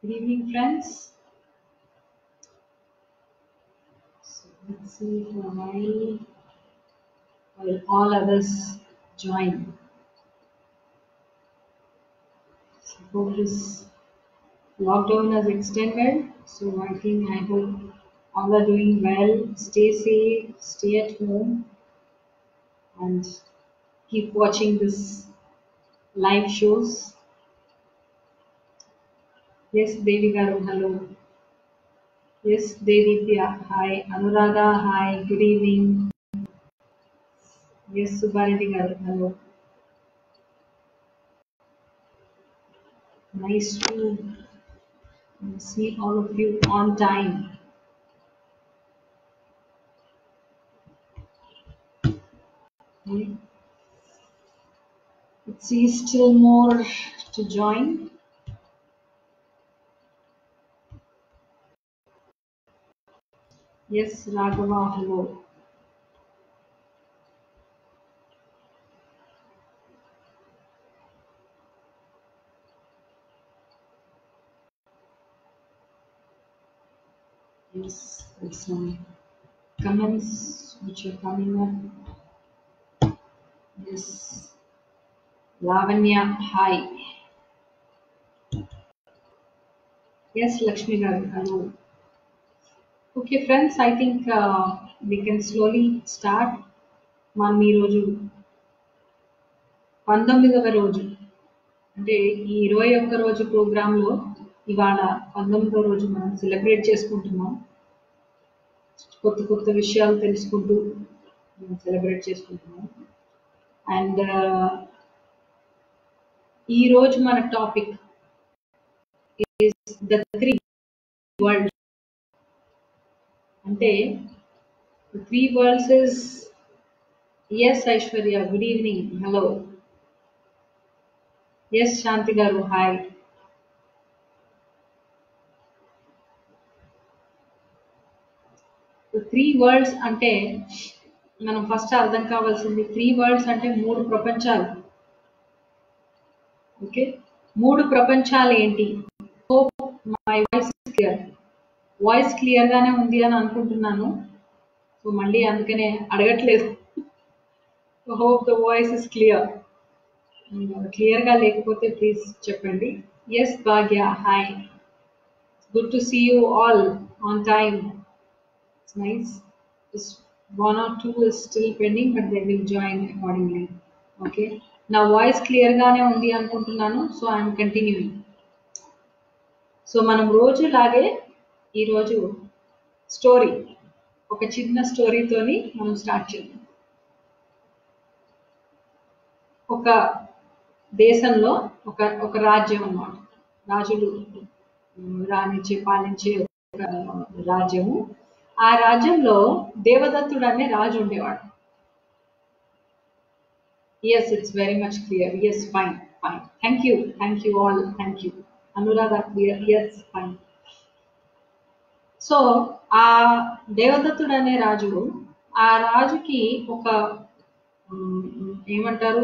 Good evening, friends. So let's see for a while while all others join. Suppose this lockdown has extended, so I think I hope all are doing well. Stay safe, stay at home, and keep watching this live shows. Yes, Devi Garu, hello. Yes, Devitya, hi. Anuradha, hi. Good evening. Yes, Subhareddy Garu, hello. Nice to see all of you on time. Okay. Let's see, still more to join. Yes, Raghava, hello. Yes, there's some comments which are coming up. Yes, Lavanya, hi. Yes, Lakshmi Garu, hello. Okay, friends, I think uh, we can slowly start. మనం ఈరోజు పంతొమ్మిదవ రోజు అంటే ఈ ఇరవై ఒక్క రోజు ప్రోగ్రాంలో ఇవాళ పంతొమ్మిదవ రోజు మనం సెలబ్రేట్ చేసుకుంటున్నాం కొత్త కొత్త విషయాలు తెలుసుకుంటూ మనం సెలబ్రేట్ చేసుకుంటున్నాం అండ్ ఈ రోజు మన topic is the three world అంటే three worlds is yes Aishwarya good evening hello yes Shanti గారు హాయ్ త్రీ వరల్డ్స్ అంటే మనం ఫస్ట్ అర్థం కావాల్సింది త్రీ వరల్డ్స్ అంటే మూడు ప్రపంచాలు ఓకే మూడు ప్రపంచాలు ఏంటి hope my voice clear voice clear గానే ఉంది అని అనుకుంటున్నాను సో మళ్ళీ అందుకనే అడగట్లేదు hope the voice is clear clear గా లేకపోతే ప్లీజ్ చెప్పండి yes Bhagya hi good to see you all on time it's nice one or two is still pending but they will join accordingly okay నా voice clear గానే ఉంది అనుకుంటున్నాను so I'm continuing so మనం రోజులాగే ఈరోజు story ఒక చిన్న స్టోరీతోని మనం స్టార్ట్ చేద్దాం ఒక దేశంలో ఒక ఒక రాజ్యం అన్నమాట రాజులు రాణించే పాలించే ఒక రాజ్యము ఆ రాజ్యంలో దేవదత్తుడు అనే రాజు ఉండేవాడు yes it's very much clear yes fine fine thank you thank you all thank you Anuradha clear yes fine so ఆ దేవదత్తుడు అనే రాజు ఆ రాజుకి ఒక ఏమంటారు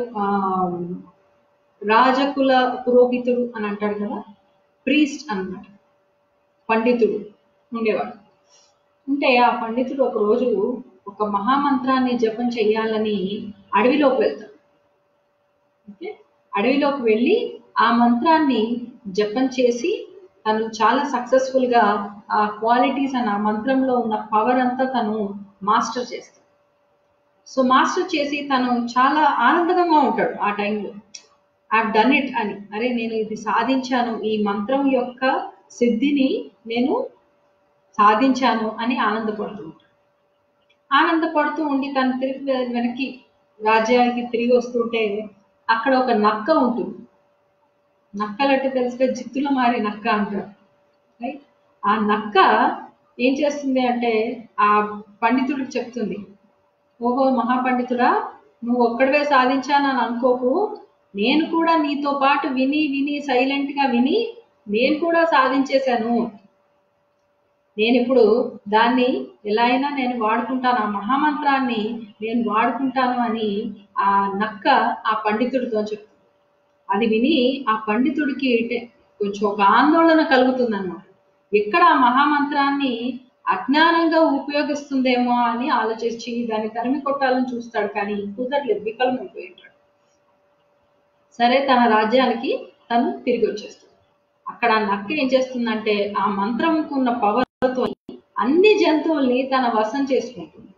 రాజకుల పురోహితుడు అని అంటాడు కదా ప్రీస్ట్ అన్నమాట పండితుడు ఉండేవాడు ఉంటే ఆ పండితుడు ఒక రోజు ఒక మహామంత్రాన్ని జపం చేయాలని అడవిలోకి వెళ్తాడు ఓకే అడవిలోకి వెళ్ళి ఆ మంత్రాన్ని జపం చేసి తను చాలా సక్సెస్ఫుల్ గా ఆ క్వాలిటీస్ అని ఆ మంత్రంలో ఉన్న పవర్ అంతా తను మాస్టర్ చేస్తాడు సో మాస్టర్ చేసి తను చాలా ఆనందంగా ఉంటాడు ఆ టైంలో ఐ డన్ ఇట్ అని అరే నేను ఇది సాధించాను ఈ మంత్రం యొక్క సిద్ధిని నేను సాధించాను అని ఆనందపడుతూ ఉంటాడు ఆనందపడుతూ ఉండి తను తిరిగి వెనక్కి రాజ్యానికి తిరిగి వస్తుంటే అక్కడ ఒక నక్క ఉంటుంది నక్కలంటే తెలుసుగా జిత్తుల మారి నక్క అంటారు రైట్ ఆ నక్క ఏం చేస్తుంది అంటే ఆ పండితుడికి చెప్తుంది ఓహో మహాపండితుడా నువ్వు ఒక్కడవే సాధించానని అనుకోకు నేను కూడా నీతో పాటు విని విని సైలెంట్ గా విని నేను కూడా సాధించేశాను నేను ఇప్పుడు దాన్ని ఎలా అయినా నేను వాడుకుంటాను ఆ మహామంత్రాన్ని నేను వాడుకుంటాను అని ఆ నక్క ఆ పండితుడితో చెప్తుంది అది విని ఆ పండితుడికి కొంచెం ఒక ఆందోళన కలుగుతుంది అనమాట ఎక్కడ ఆ మహామంత్రాన్ని అజ్ఞానంగా ఉపయోగిస్తుందేమో అని ఆలోచించి దాన్ని తరిమి కొట్టాలని చూస్తాడు కానీ కుదరలేదు విఫలమైపోయి ఉంటాడు సరే తన రాజ్యానికి తను తిరిగి వచ్చేస్తాడు అక్కడ ఆ నక్క ఏం చేస్తుందంటే ఆ మంత్రంకు ఉన్న పవర్తో అన్ని జంతువుల్ని తన వశం చేసుకుంటుంది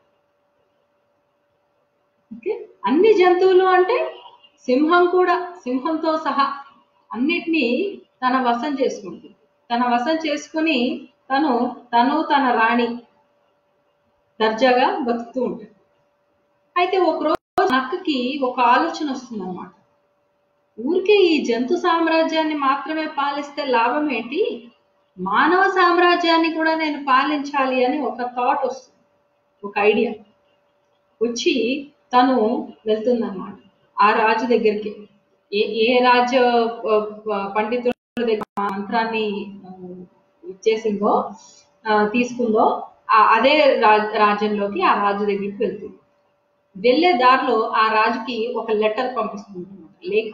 ఓకే అన్ని జంతువులు అంటే సింహం కూడా సింహంతో సహా అన్నిటినీ తన వశం చేసుకుంటుంది తన వశం చేసుకుని తను తను తన రాణి దర్జాగా బతుకుతూ ఉంటుంది అయితే ఒకరోజు నక్కకి ఒక ఆలోచన వస్తుంది అనమాట ఊరికే ఈ జంతు సామ్రాజ్యాన్ని మాత్రమే పాలిస్తే లాభం ఏంటి మానవ సామ్రాజ్యాన్ని కూడా నేను పాలించాలి అని ఒక థాట్ వస్తుంది ఒక ఐడియా వచ్చి తను వెళ్తుందన్నమాట ఆ రాజు దగ్గరికి ఏ ఏ రాజ ఆ, ఆ, పండితుల దగ్గర ఆ మంత్రాన్ని ఆ, ఇచ్చేసిందో ఆ, తీసుకుందో ఆ- అదే రాజ్ రాజ్యంలోకి ఆ రాజు దగ్గరికి వెళ్తుంది వెళ్ళే దారిలో ఆ రాజుకి ఒక లెటర్ పంపిస్తుంది అన్నమాట లేఖ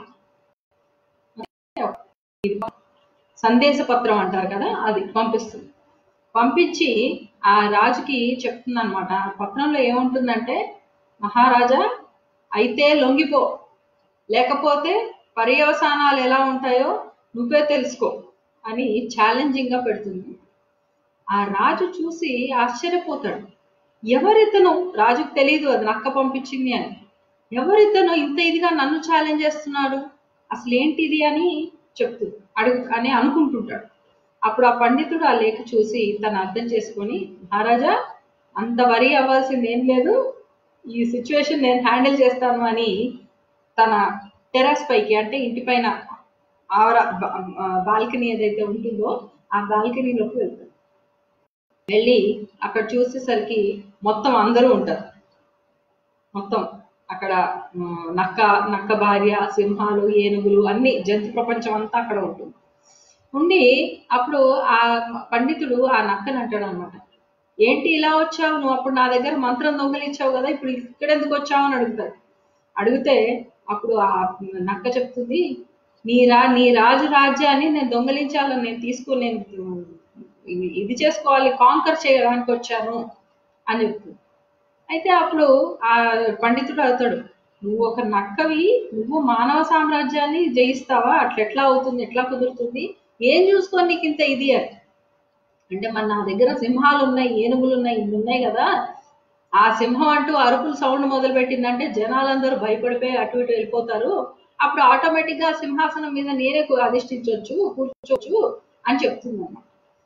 సందేశ పత్రం అంటారు కదా అది పంపిస్తుంది పంపించి ఆ రాజుకి చెప్తుంది అనమాట ఆ పత్రంలో ఏముంటుందంటే మహారాజా అయితే లొంగిపో లేకపోతే పర్యవసానాలు ఎలా ఉంటాయో నువ్వే తెలుసుకో అని ఛాలెంజింగ్ గా పెడుతుంది ఆ రాజు చూసి ఆశ్చర్యపోతాడు ఎవరితను రాజుకు తెలియదు అది నక్క పంపించింది అని ఎవరితను ఇంత ఇదిగా నన్ను ఛాలెంజ్ చేస్తున్నాడు అసలు ఏంటిది అని చెప్తూ అడుగు అని అనుకుంటుంటాడు అప్పుడు ఆ పండితుడు ఆ లేఖ చూసి తను అర్థం చేసుకొని మహారాజా అంత వరి అవ్వాల్సింది ఏం లేదు ఈ సిచ్యువేషన్ నేను హ్యాండిల్ చేస్తాను అని తన టెర్రస్ పైకి అంటే ఇంటి పైన ఆవర బాల్కనీ ఏదైతే ఉంటుందో ఆ బాల్కనీలోకి వెళ్తాడు వెళ్ళి అక్కడ చూసేసరికి మొత్తం అందరూ ఉంటారు మొత్తం అక్కడ ఆ, నక్క నక్క భార్య సింహాలు ఏనుగులు అన్ని జంతు ప్రపంచం అంతా అక్కడ ఉంటుంది ఉండి అప్పుడు ఆ పండితుడు ఆ నక్కని అంటాడు అనమాట ఏంటి ఇలా వచ్చావు నువ్వు అప్పుడు నా దగ్గర మంత్రం దొంగలిచ్చావు కదా ఇప్పుడు ఇక్కడ ఎందుకు వచ్చావు అని అడుగుతాడు అడిగితే అప్పుడు ఆ నక్క చెప్తుంది నీ రా నీ రాజు రాజ్యాన్ని నేను దొంగలించాలని నేను తీసుకుని నేను ఇది- ఇది చేసుకోవాలి కాంకర్ చేయడానికి వచ్చాను అని చెప్తుంది అయితే అప్పుడు ఆ పండితుడు అవుతాడు నువ్వు ఒక నక్కవి నువ్వు మానవ సామ్రాజ్యాన్ని జయిస్తావా అట్లా ఎట్లా అవుతుంది ఎట్లా కుదురుతుంది ఏం చూసుకొని నీకు ఇంత ఇది అని అంటే మన నా దగ్గర సింహాలు ఉన్నాయి ఏనుగులు ఉన్నాయి ఇన్ని ఉన్నాయి కదా ఆ సింహం అంటూ అరుపులు సౌండ్ మొదలు పెట్టిందంటే జనాలందరూ భయపడిపోయి అటు ఇటు వెళ్ళిపోతారు అప్పుడు ఆటోమేటిక్ గా సింహాసనం మీద నేనే కు- అధిష్ఠించవచ్చు కూర్చోవచ్చు అని చెప్తుంది అన్నమాట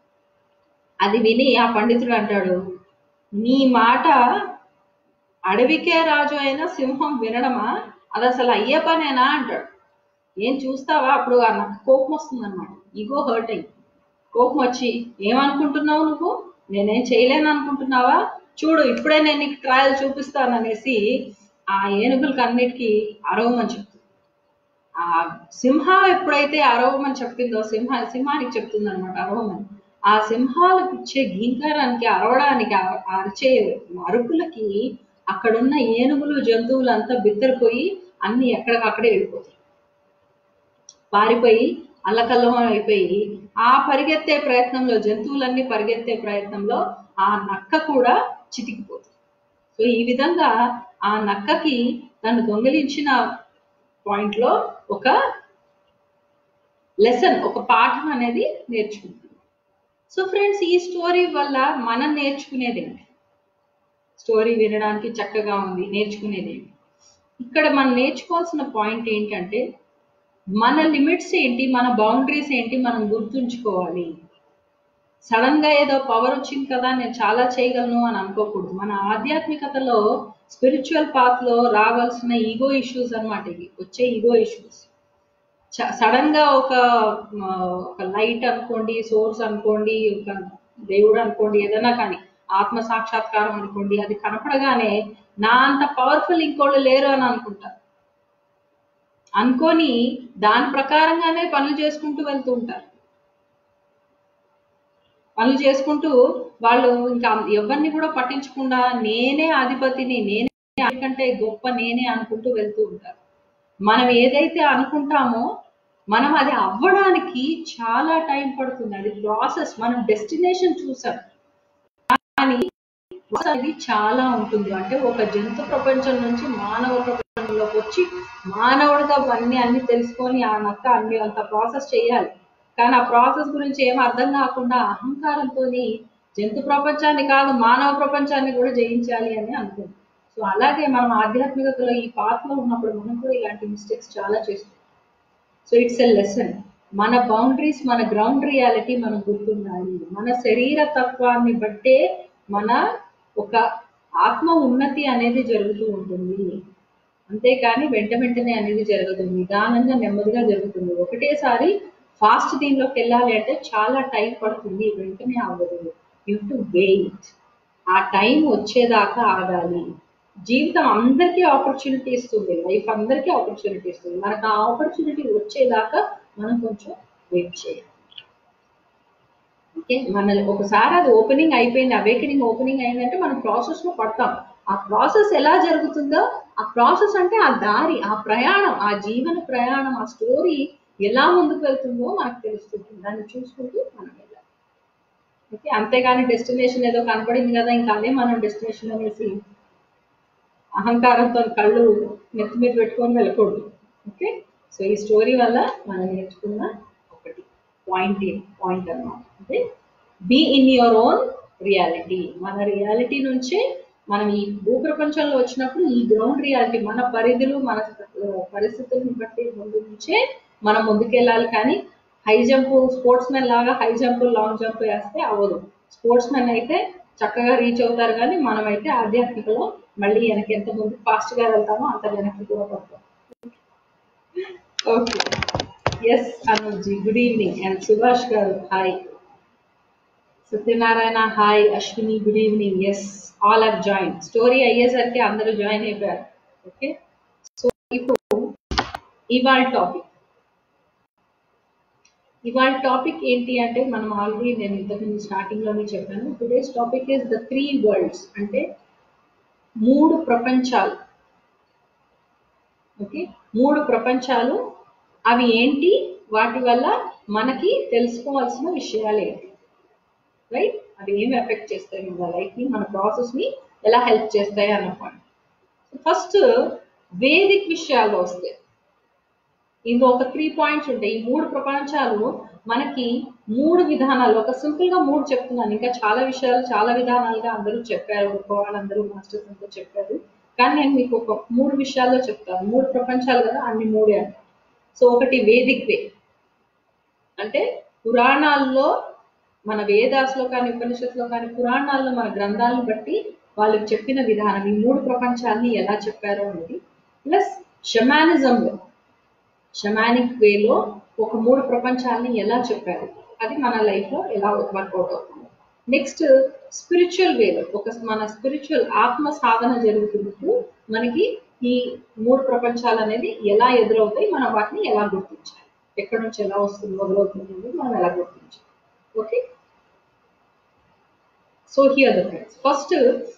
అది విని ఆ పండితుడు అంటాడు నీ మాట అడవికే రాజు అయిన సింహం వినడమా అది అసలు అయ్యే పనేనా అంటాడు ఏం చూస్తావా అప్పుడు ఆ నాకు కోపం వస్తుంది అనమాట ఈగో హర్ట్ అయ్యి కోపం వచ్చి ఏమనుకుంటున్నావు నువ్వు నేనేం చేయలేను అనుకుంటున్నావా చూడు ఇప్పుడే నేను నీకు ట్రయల్ చూపిస్తాను అనేసి ఆ ఏనుగులకి అన్నిటికీ అరవమని చెప్తుంది ఆ సింహం ఎప్పుడైతే అరవమని చెప్పిందో సింహ సింహానికి చెప్తుంది అనమాట అరవమని ఆ సింహాలకు ఇచ్చే గీంకారానికి అరవడానికి ఆ- ఆ అరిచే అరుపులకి అక్కడున్న ఏనుగులు జంతువులు అంతా బిత్తరిపోయి అన్ని ఎక్కడికక్కడే వెళ్ళిపోతాయి పారిపోయి అల్లకల్లోలం అయిపోయి ఆ పరిగెత్తే ప్రయత్నంలో జంతువులన్నీ పరిగెత్తే ప్రయత్నంలో ఆ నక్క కూడా చితికిపోతుంది సో ఈ విధంగా ఆ నక్కకి తను దొంగిలించిన పాయింట్ లో ఒక లెసన్ ఒక పాఠం అనేది నేర్చుకుంటుంది సో ఫ్రెండ్స్ ఈ స్టోరీ వల్ల మనం నేర్చుకునేది ఏంటి స్టోరీ వినడానికి చక్కగా ఉంది నేర్చుకునేది ఏంటి ఇక్కడ మనం నేర్చుకోవాల్సిన పాయింట్ ఏంటంటే మన లిమిట్స్ ఏంటి మన బౌండరీస్ ఏంటి మనం గుర్తుంచుకోవాలి సడన్ గా ఏదో పవర్ వచ్చింది కదా నేను చాలా చేయగలను అని అనుకోకూడదు మన ఆధ్యాత్మికతలో స్పిరిచువల్ పాత్ లో రావాల్సిన ఈగో ఇష్యూస్ అన్నమాట ఇవి వచ్చే ఈగో ఇష్యూస్ సడన్ గా ఒక ఆ, ఒక లైట్ అనుకోండి సోర్స్ అనుకోండి ఒక దేవుడు అనుకోండి ఏదైనా కానీ ఆత్మ సాక్షాత్కారం అనుకోండి అది కనపడగానే నా అంత పవర్ఫుల్ ఇంకోళ్ళు లేరు అని అనుకుంటారు అనుకొని దాని ప్రకారంగానే పనులు చేసుకుంటూ వెళ్తూ ఉంటారు పనులు చేసుకుంటూ వాళ్ళు ఇంకా ఎవరిని కూడా పట్టించకుండా నేనే అధిపతిని నేనే కంటే గొప్ప నేనే అనుకుంటూ వెళ్తూ ఉంటారు మనం ఏదైతే అనుకుంటామో మనం అది అవ్వడానికి చాలా టైం పడుతుంది అది ప్రాసెస్ మనం డెస్టినేషన్ చూసాం కానీ అది చాలా ఉంటుంది అంటే ఒక జంతు ప్రపంచం నుంచి మానవ ప్రపంచంలోకి వచ్చి మానవుడిగా అన్ని అన్ని తెలుసుకొని ఆ నక్క అన్ని అంత ప్రాసెస్ చేయాలి కానీ ఆ ప్రాసెస్ గురించి ఏం అర్థం కాకుండా అహంకారంతో జంతు ప్రపంచాన్ని కాదు మానవ ప్రపంచాన్ని కూడా జయించాలి అని అనుకుంది సో అలాగే మనం ఆధ్యాత్మికతలో ఈ పాత్రలో ఉన్నప్పుడు మనం కూడా ఇలాంటి మిస్టేక్స్ చాలా చేస్తాం సో ఇట్స్ ఎ లెసన్ మన బౌండరీస్ మన గ్రౌండ్ రియాలిటీ మనం గుర్తుండాలి మన శరీర తత్వాన్ని బట్టే మన ఒక ఆత్మ ఉన్నతి అనేది జరుగుతూ ఉంటుంది అంతేకాని వెంట వెంటనే అనేది జరగదు నిదానంగా నెమ్మదిగా జరుగుతుంది ఒకటేసారి ఫాస్ట్ దీనిలోకి వెళ్ళాలి అంటే చాలా టైం పడుతుంది వెంటనే అవ్వదు యూ టు వెయిట్ ఆ టైం వచ్చేదాకా ఆగాలి జీవితం అందరికీ ఆపర్చునిటీ ఇస్తుంది లైఫ్ అందరికీ ఆపర్చునిటీ ఇస్తుంది మనకు ఆ ఆపర్చునిటీ వచ్చేదాకా మనం కొంచెం వెయిట్ చేయాలి ఓకే మన ఒకసారి అది ఓపెనింగ్ అయిపోయింది అవేకనింగ్ ఓపెనింగ్ అయిందంటే మనం ప్రాసెస్ లో పడతాం ఆ ప్రాసెస్ ఎలా జరుగుతుందో ఆ ప్రాసెస్ అంటే ఆ దారి ఆ ప్రయాణం ఆ జీవన ప్రయాణం ఆ స్టోరీ ఎలా ముందుకు వెళ్తుందో మనకు తెలుస్తుంది దాన్ని చూసుకుంటూ మనం వెళ్ళాలి ఓకే అంతేగాని డెస్టినేషన్ ఏదో కనపడింది కదా ఇంకా అదే మనం డెస్టినేషన్ అనేసి అహంకారంతో కళ్ళు నెత్తి మీద పెట్టుకొని వెళ్ళకూడదు ఓకే సో ఈ స్టోరీ వల్ల మనం నేర్చుకున్న ఒకటి పాయింట్ పాయింట్ అన్నమాట అంటే be in your own reality మన రియాలిటీ నుంచే మనం ఈ భూప్రపంచంలో వచ్చినప్పుడు ఈ గ్రౌండ్ రియాలిటీ మన పరిధులు మన పరిస్థితులను బట్టి ముందు నుంచే మనం ముందుకెళ్ళాలి కానీ హై జంప్ స్పోర్ట్స్ మెన్ లాగా హై జంప్ లాంగ్ జంప్ వేస్తే అవ్వదు స్పోర్ట్స్ మెన్ అయితే చక్కగా రీచ్ అవుతారు కానీ మనమైతే ఆధ్యాత్మికలో మళ్ళీ వెనక్కి ఎంత ముందు ఫాస్ట్ గా వెళ్తామో అంత వెనక్కి కూడా పడతాం okay yes Anuji good evening and Subhash గారు hi Satyanarayana hi Ashwini good evening yes all are join story అయ్యేసరికి అందరూ జాయిన్ అయిపోయారు ఓకే సో ఇప్పుడు ఇవాళ టాపిక్ ఇవాళ టాపిక్ ఏంటి అంటే మనం ఆల్రెడీ నేను ఇంతకుముందు స్టార్టింగ్ లోనే చెప్పాను today's topic is the three worlds అంటే మూడు ప్రపంచాలు ఓకే మూడు ప్రపంచాలు అవి ఏంటి వాటి వల్ల మనకి తెలుసుకోవాల్సిన విషయాలు ఏంటి రైట్ అవి ఏమి ఎఫెక్ట్ చేస్తాయి మన లైఫ్ ని మన ప్రాసెస్ ని ఎలా హెల్ప్ చేస్తాయి అన్న పాయింట్ ఫస్ట్ వేదిక్ విషయాలు వస్తాయి ఇందులో ఒక త్రీ పాయింట్స్ ఉంటాయి ఈ మూడు ప్రపంచాలు మనకి మూడు విధానాలు ఒక సింపుల్ గా మూడు చెప్తున్నాను ఇంకా చాలా విషయాలు చాలా విధానాలుగా అందరూ చెప్పారు వాళ్ళందరూ మాస్టర్స్ అంతా చెప్పారు కానీ నేను మీకు ఒక మూడు విషయాల్లో చెప్తాను మూడు ప్రపంచాలు కదా అన్ని మూడే అంట సో ఒకటి వేదిక్ వే అంటే పురాణాల్లో మన వేదాస్లో కానీ ఉపనిషత్తులో కానీ పురాణాల్లో మన గ్రంథాలను బట్టి వాళ్ళకి చెప్పిన విధానం ఈ మూడు ప్రపంచాన్ని ఎలా చెప్పారో అనేది ప్లస్ షమానిజంలో షమానిక్ వేలో ఒక మూడు ప్రపంచాలని ఎలా చెప్పారు అది మన లైఫ్లో ఎలా వర్కౌట్ అవుతుంది నెక్స్ట్ స్పిరిచువల్ వేలో ఒక మన స్పిరిచువల్ ఆత్మ సాధన జరుగుతున్నప్పుడు మనకి ఈ మూడు ప్రపంచాలు అనేది ఎలా ఎదురవుతాయి మనం వాటిని ఎలా గుర్తించాలి ఎక్కడి నుంచి ఎలా వస్తుంది మొదలవుతుంది అనేది మనం ఎలా గుర్తించాలి okay so here the friends first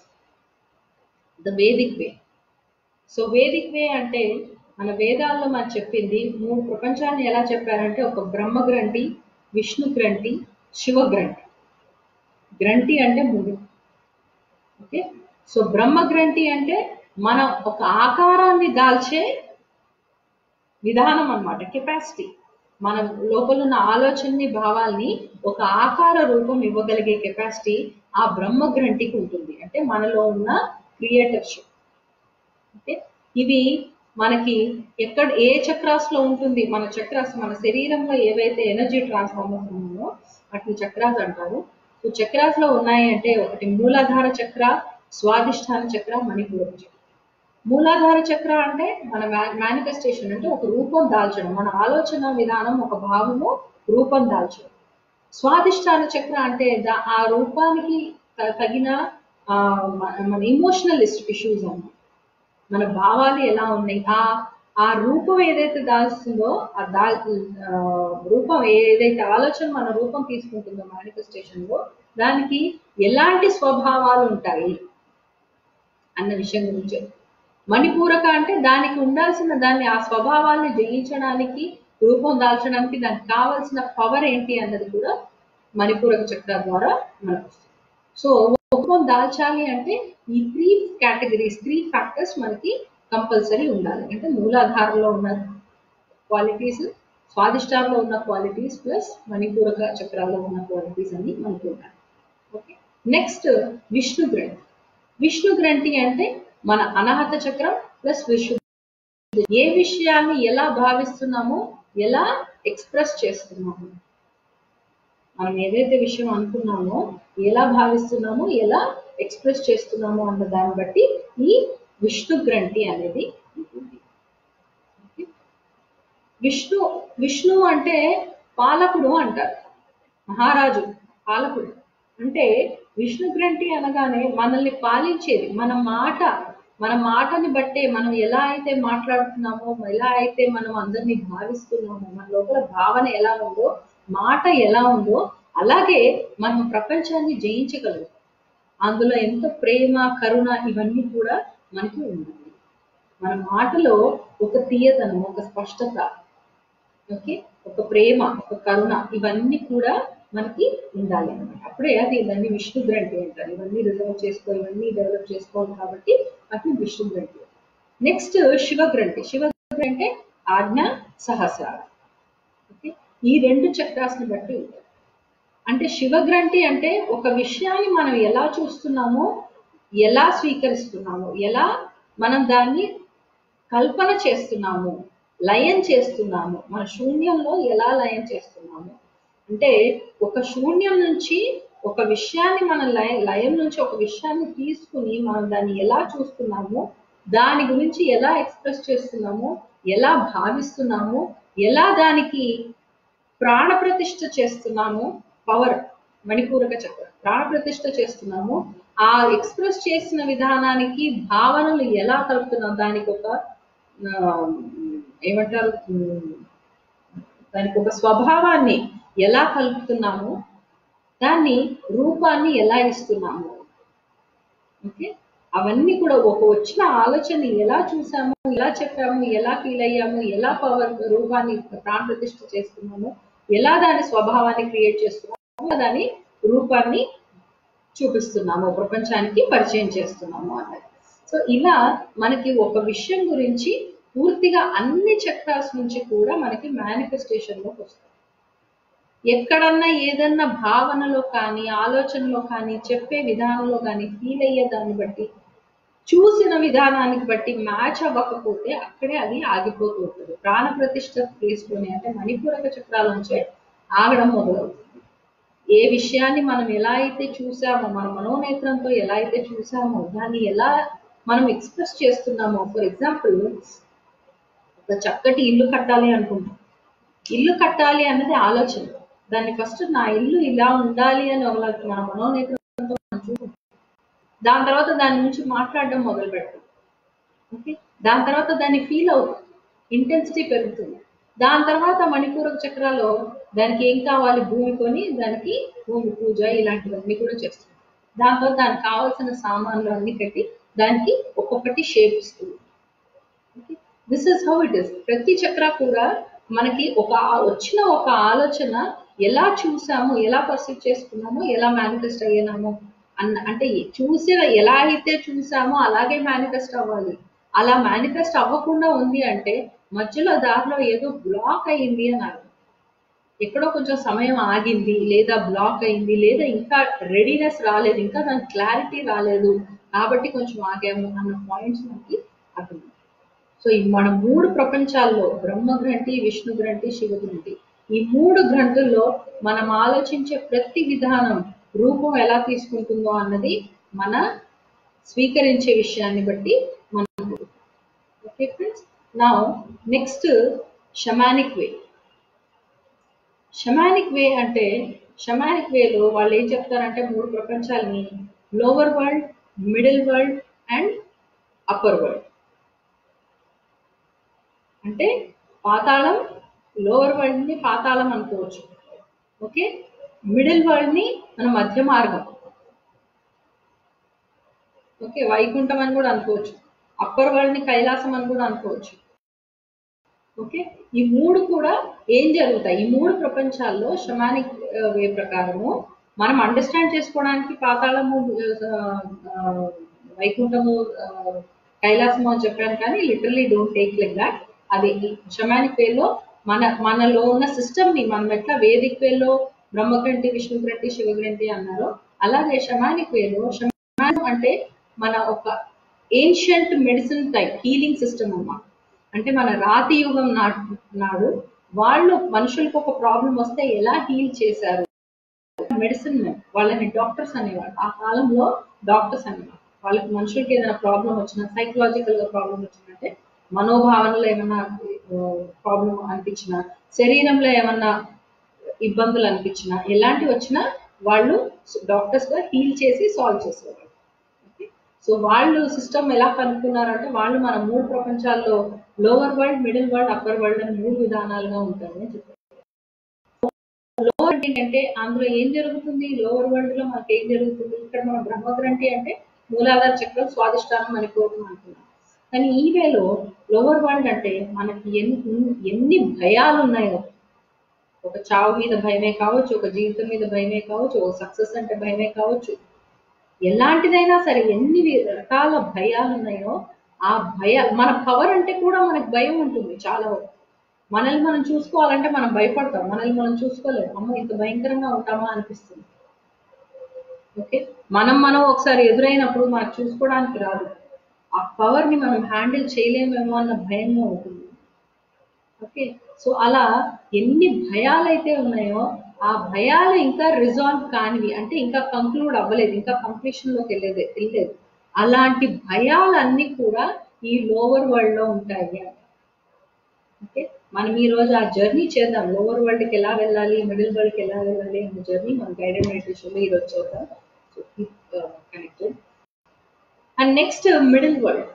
the Vedic way so Vedic way అంటే మన వేదాల్లో మనం చెప్పింది మూడు ప్రపంచాన్ని ఎలా చెప్పారంటే ఒక బ్రహ్మ గ్రంథి విష్ణు గ్రంథి శివ గ్రంథి గ్రంథి అంటే మూడు ఓకే సో బ్రహ్మ గ్రంథి అంటే మన ఒక ఆకారాన్ని దాల్చే విధానం అన్నమాట కెపాసిటీ మన లోపల ఉన్న ఆలోచనని భావాల్ని ఒక ఆకార రూపం ఇవ్వగలిగే కెపాసిటీ ఆ బ్రహ్మ గ్రంథికి ఉంటుంది అంటే మనలో ఉన్న క్రియేటర్షిప్ ఓకే ఇవి మనకి ఎక్కడ ఏ చక్రాస్ లో ఉంటుంది మన చక్రాస్ మన శరీరంలో ఏవైతే ఎనర్జీ ట్రాన్స్ఫార్మర్స్ ఉన్నాయో వాటిని చక్రాస్ అంటారు సో చక్రాస్ లో ఉన్నాయి అంటే ఒకటి మూలాధార చక్ర స్వాదిష్టాన చక్ర మణిపూర చక్ర మూలాధార చక్ర అంటే మన మేనిఫెస్టేషన్ అంటే ఒక రూపం దాల్చడం మన ఆలోచన విధానం ఒక భావము రూపం దాల్చడం స్వాదిష్టాన చక్ర అంటే ఆ రూపానికి తగిన మన ఇమోషనల్ ఇష్యూస్ అన్నమాట మన భావాలు ఎలా ఉన్నాయి ఆ ఆ రూపం ఏదైతే దాల్స్తుందో ఆ దా రూపం ఏదైతే ఆలోచన మన రూపం తీసుకుంటుందో మేనిఫెస్టేషన్ లో దానికి ఎలాంటి స్వభావాలు ఉంటాయి అన్న విషయం గురించి మణిపూరక అంటే దానికి ఉండాల్సిన దాన్ని ఆ స్వభావాల్ని జయించడానికి రూపం దాల్చడానికి దానికి కావాల్సిన పవర్ ఏంటి అన్నది కూడా మణిపూరక చక్ర ద్వారా మనకు వస్తుంది సో రూపం దాల్చాలి అంటే ఈ త్రీ కేటగిరీస్ త్రీ ఫ్యాక్టర్స్ మనకి కంపల్సరీ ఉండాలి అంటే మూలాధారంలో ఉన్న క్వాలిటీస్ స్వాదిష్టాల్లో ఉన్న క్వాలిటీస్ ప్లస్ మణిపూరక చక్రాల్లో ఉన్న క్వాలిటీస్ అన్ని మనకు ఉండాలి ఓకే నెక్స్ట్ విష్ణు గ్రంథి విష్ణు గ్రంథి అంటే మన అనాహత చక్రం ప్లస్ విష్ణు ఏ విషయాన్ని ఎలా భావిస్తున్నామో ఎలా ఎక్స్ప్రెస్ చేస్తున్నాము మనం ఏదైతే విషయం అనుకున్నామో ఎలా భావిస్తున్నామో ఎలా ఎక్స్ప్రెస్ చేస్తున్నామో అన్న దాన్ని బట్టి ఈ విష్ణు గ్రంథి అనేది ఉంటుంది విష్ణు విష్ణు అంటే పాలకుడు అంటారు మహారాజు పాలకుడు అంటే విష్ణు గ్రంథి అనగానే మనల్ని పాలించేది మన మాట మన మాటని బట్టే మనం ఎలా అయితే మాట్లాడుతున్నామో ఎలా అయితే మనం అందరినీ భావిస్తున్నామో మన లోపల భావన ఎలా ఉందో మాట ఎలా ఉందో అలాగే మనం ప్రపంచాన్ని జయించగలుగుతాం అందులో ఎంత ప్రేమ కరుణ ఇవన్నీ కూడా మనకి ఉన్నాయి మన మాటలో ఒక తీయతనం ఒక స్పష్టత ఓకే ఒక ప్రేమ ఒక కరుణ ఇవన్నీ కూడా మనకి ఉండాలి అనమాట అప్పుడే అది దాన్ని విష్ణు గ్రంథి అంటారు ఇవన్నీ రిజర్వ్ చేసుకో ఇవన్నీ డెవలప్ చేసుకోవాలి కాబట్టి అది విష్ణు గ్రంథి నెక్స్ట్ శివ గ్రంథి శివ గ్రంథి అంటే ఆజ్ఞ సహస్రార ఓకే ఈ రెండు చక్రాస్ని బట్టి ఉంటుంది అంటే శివగ్రంథి అంటే ఒక విషయాన్ని మనం ఎలా చూస్తున్నామో ఎలా స్వీకరిస్తున్నామో ఎలా మనం దాన్ని కల్పన చేస్తున్నాము లయం చేస్తున్నాము మన శూన్యంలో ఎలా లయం చేస్తున్నాము అంటే ఒక శూన్యం నుంచి ఒక విషయాన్ని మనం లయ లయం నుంచి ఒక విషయాన్ని తీసుకుని మనం దాన్ని ఎలా చూస్తున్నామో దాని గురించి ఎలా ఎక్స్ప్రెస్ చేస్తున్నామో ఎలా భావిస్తున్నామో ఎలా దానికి ప్రాణప్రతిష్ఠ చేస్తున్నాము పవర్ మణిపూరక చక్రం ప్రాణప్రతిష్ఠ చేస్తున్నాము ఆ ఎక్స్ప్రెస్ చేసిన విధానానికి భావనలు ఎలా కలుపుతున్నాం దానికి ఒక ఏమంటారు దానికి ఒక స్వభావాన్ని ఎలా కలుపుతున్నాము దాన్ని రూపాన్ని ఎలా ఇస్తున్నాము ఓకే అవన్నీ కూడా ఒక వచ్చిన ఆలోచనని ఎలా చూసాము ఎలా చెప్పాము ఎలా ఫీల్ అయ్యాము ఎలా పవర్ రూపాన్ని ప్రాణప్రతిష్ఠ చేస్తున్నాము ఎలా దాని స్వభావాన్ని క్రియేట్ చేస్తున్నాము దాని రూపాన్ని చూపిస్తున్నాము ప్రపంచానికి పరిచయం చేస్తున్నాము అన్నది సో ఇలా మనకి ఒక విషయం గురించి పూర్తిగా అన్ని చక్రాస్ నుంచి కూడా మనకి మేనిఫెస్టేషన్ లోకి వస్తుంది ఎక్కడన్నా ఏదన్నా భావనలో కానీ ఆలోచనలో కానీ చెప్పే విధానంలో కానీ ఫీల్ అయ్యే దాన్ని బట్టి చూసిన విధానానికి బట్టి మ్యాచ్ అవ్వకపోతే అక్కడే అది ఆగిపోతూ ఉంటుంది ప్రాణ ప్రతిష్ట చేసుకొని అంటే మణిపూరక చక్రాల నుంచే ఆగడం మొదలవుతుంది ఏ విషయాన్ని మనం ఎలా అయితే చూసామో మన మనోనేత్రంతో ఎలా అయితే చూసామో దాన్ని ఎలా మనం ఎక్స్ప్రెస్ చేస్తున్నామో ఫర్ ఎగ్జాంపుల్ ఒక చక్కటి ఇల్లు కట్టాలి అనుకుంటాం ఇల్లు కట్టాలి అన్నది ఆలోచన దాన్ని ఫస్ట్ నా ఇల్లు ఇలా ఉండాలి అని ఒక మన మనోనేత్రంతో మనం చూసుకుంటాం దాని తర్వాత దాని నుంచి మాట్లాడడం మొదలు పెడతాం ఓకే దాని తర్వాత దాన్ని ఫీల్ అవుతాం ఇంటెన్సిటీ పెరుగుతుంది దాని తర్వాత మణిపూరక చక్రాలో దానికి ఏం కావాలి భూమి కొని దానికి భూమి పూజ ఇలాంటివన్నీ కూడా చేస్తుంది దాని తర్వాత దానికి కావాల్సిన సామాన్లు అన్ని కట్టి దానికి ఒక్కొక్కటి షేప్ ఇస్తుంది this is how it is ప్రతి చక్ర కూడా మనకి ఒక వచ్చిన ఒక ఆలోచన ఎలా చూసాము ఎలా పర్సీవ్ చేసుకున్నామో ఎలా మేనిఫెస్ట్ అయ్యాము అన్న అంటే చూసిన ఎలా అయితే చూసామో అలాగే మేనిఫెస్ట్ అవ్వాలి అలా మేనిఫెస్ట్ అవ్వకుండా ఉంది అంటే మధ్యలో దారిలో ఏదో బ్లాక్ అయింది అని అర్థం ఎక్కడో కొంచెం సమయం ఆగింది లేదా బ్లాక్ అయింది లేదా ఇంకా రెడీనెస్ రాలేదు ఇంకా దానికి క్లారిటీ రాలేదు కాబట్టి కొంచెం ఆగాము అన్న పాయింట్స్ మనకి అర్థం సో ఈ మన మూడు ప్రపంచాల్లో బ్రహ్మ గ్రంథి విష్ణు గ్రంథి శివ గ్రంథి ఈ మూడు గ్రంథుల్లో మనం ఆలోచించే ప్రతి విధానం రూపం ఎలా తీసుకుంటుందో అన్నది మన స్వీకరించే విషయాన్ని బట్టి మనం ఓకే ఫ్రెండ్స్ నా next shamanic way shamanic way అంటే షమానిక్ వేలో వాళ్ళు ఏం చెప్తారంటే మూడు ప్రపంచాలని lower world middle world and upper world అంటే పాతాళం లోవర్ వరల్డ్ ని పాతాళం అనుకోవచ్చు ఓకే మిడిల్ వరల్డ్ ని మన మధ్య మార్గం ఓకే వైకుంఠం అని కూడా అనుకోవచ్చు అప్పర్ వరల్డ్ ని కైలాసం అని కూడా అనుకోవచ్చు ఓకే ఈ మూడు కూడా ఏం జరుగుతాయి ఈ మూడు ప్రపంచాల్లో షమానిక్ వే ప్రకారము మనం అండర్స్టాండ్ చేసుకోవడానికి పాతాళము ఆ, ఆ, వైకుంఠము ఆ, కైలాసము అని చెప్పాను కానీ literally don't take like that అది షమానిక్ వేలో మన మనలో ఉన్న సిస్టమ్ ని మనం ఎట్లా వేదిక్ వేలో బ్రహ్మగ్రంథి విష్ణుగ్రంథి శివగ్రంథి అన్నారో అలాగే షమానిక్ వేలో షమాన్ అంటే మన ఒక ancient medicine type healing system అన్నమాట అంటే మన రాతి యుగం నాడు నాడు వాళ్ళు మనుషులకు ఒక ప్రాబ్లం వస్తే ఎలా హీల్ చేశారు మెడిసిన్ మెన్ వాళ్ళని డాక్టర్స్ అనేవాళ్ళు ఆ కాలంలో డాక్టర్స్ అనేవాళ్ళు వాళ్ళకి మనుషులకి ఏదైనా ప్రాబ్లం వచ్చినా సైకలాజికల్ గా ప్రాబ్లం వచ్చిందంటే మనోభావనలో ఏమన్నా ప్రాబ్లం అనిపించినా శరీరంలో ఏమన్నా ఇబ్బందులు అనిపించినా ఎలాంటివి వచ్చినా వాళ్ళు డాక్టర్స్ గా హీల్ చేసి సాల్వ్ చేసేవాళ్ళు ఓకే సో వాళ్ళు సిస్టమ్ ఎలా కనుక్కున్నారంటే వాళ్ళు మన మూడు ప్రపంచాల్లో lower world middle world upper world అని మూడు విధానాలుగా ఉంటాయి అని చెప్పారు లోవర్ ఏంటంటే అందులో ఏం జరుగుతుంది లోవర్ వరల్డ్ లో మనకి ఏం జరుగుతుంది ఇక్కడ మన బ్రహ్మగ్రంథి అంటే మూలాధార చక్రం స్వాదిష్టానం మణిపూరం అంటున్నాం కానీ ఈ వేలో లోవర్ వరల్డ్ అంటే మనకి ఎన్ని ఎన్ని భయాలు ఉన్నాయో ఒక చావు మీద భయమే కావచ్చు ఒక జీవితం మీద భయమే కావచ్చు ఒక సక్సెస్ అంటే భయమే కావచ్చు ఎలాంటిదైనా సరే ఎన్ని వి- రకాల భయాలు ఉన్నాయో ఆ భయ మన పవర్ అంటే కూడా మనకు భయం ఉంటుంది చాలా వరకు మనల్ని మనం చూసుకోవాలంటే మనం భయపడతాం మనల్ని మనం చూసుకోలేము అమ్మ ఇంత భయంకరంగా ఉంటామా అనిపిస్తుంది ఓకే మనం మనం ఒకసారి ఎదురైనప్పుడు మనకు చూసుకోవడానికి రాదు ఆ పవర్ ని మనం హ్యాండిల్ చేయలేమేమో అన్న భయంగా ఉంటుంది ఓకే సో అలా ఎన్ని భయాలు అయితే ఉన్నాయో ఆ భయాలు ఇంకా రిజాల్వ్ కానివి అంటే ఇంకా కంక్లూడ్ అవ్వలేదు ఇంకా కంప్లీషన్ లోకి వెళ్ళలేదు వెళ్ళలేదు అలాంటి భయాలన్నీ కూడా ఈ లోవర్ వరల్డ్ లో ఉంటాయి ఓకే మనం ఈ రోజు ఆ జర్నీ చేద్దాం లోవర్ వరల్డ్ కి ఎలా వెళ్ళాలి మిడిల్ వరల్డ్ కి ఎలా వెళ్ళాలి అనే జర్నీ మన గైడెడ్ మెడిటేషన్ లో ఈ రోజు చూద్దాం so connected and next middle world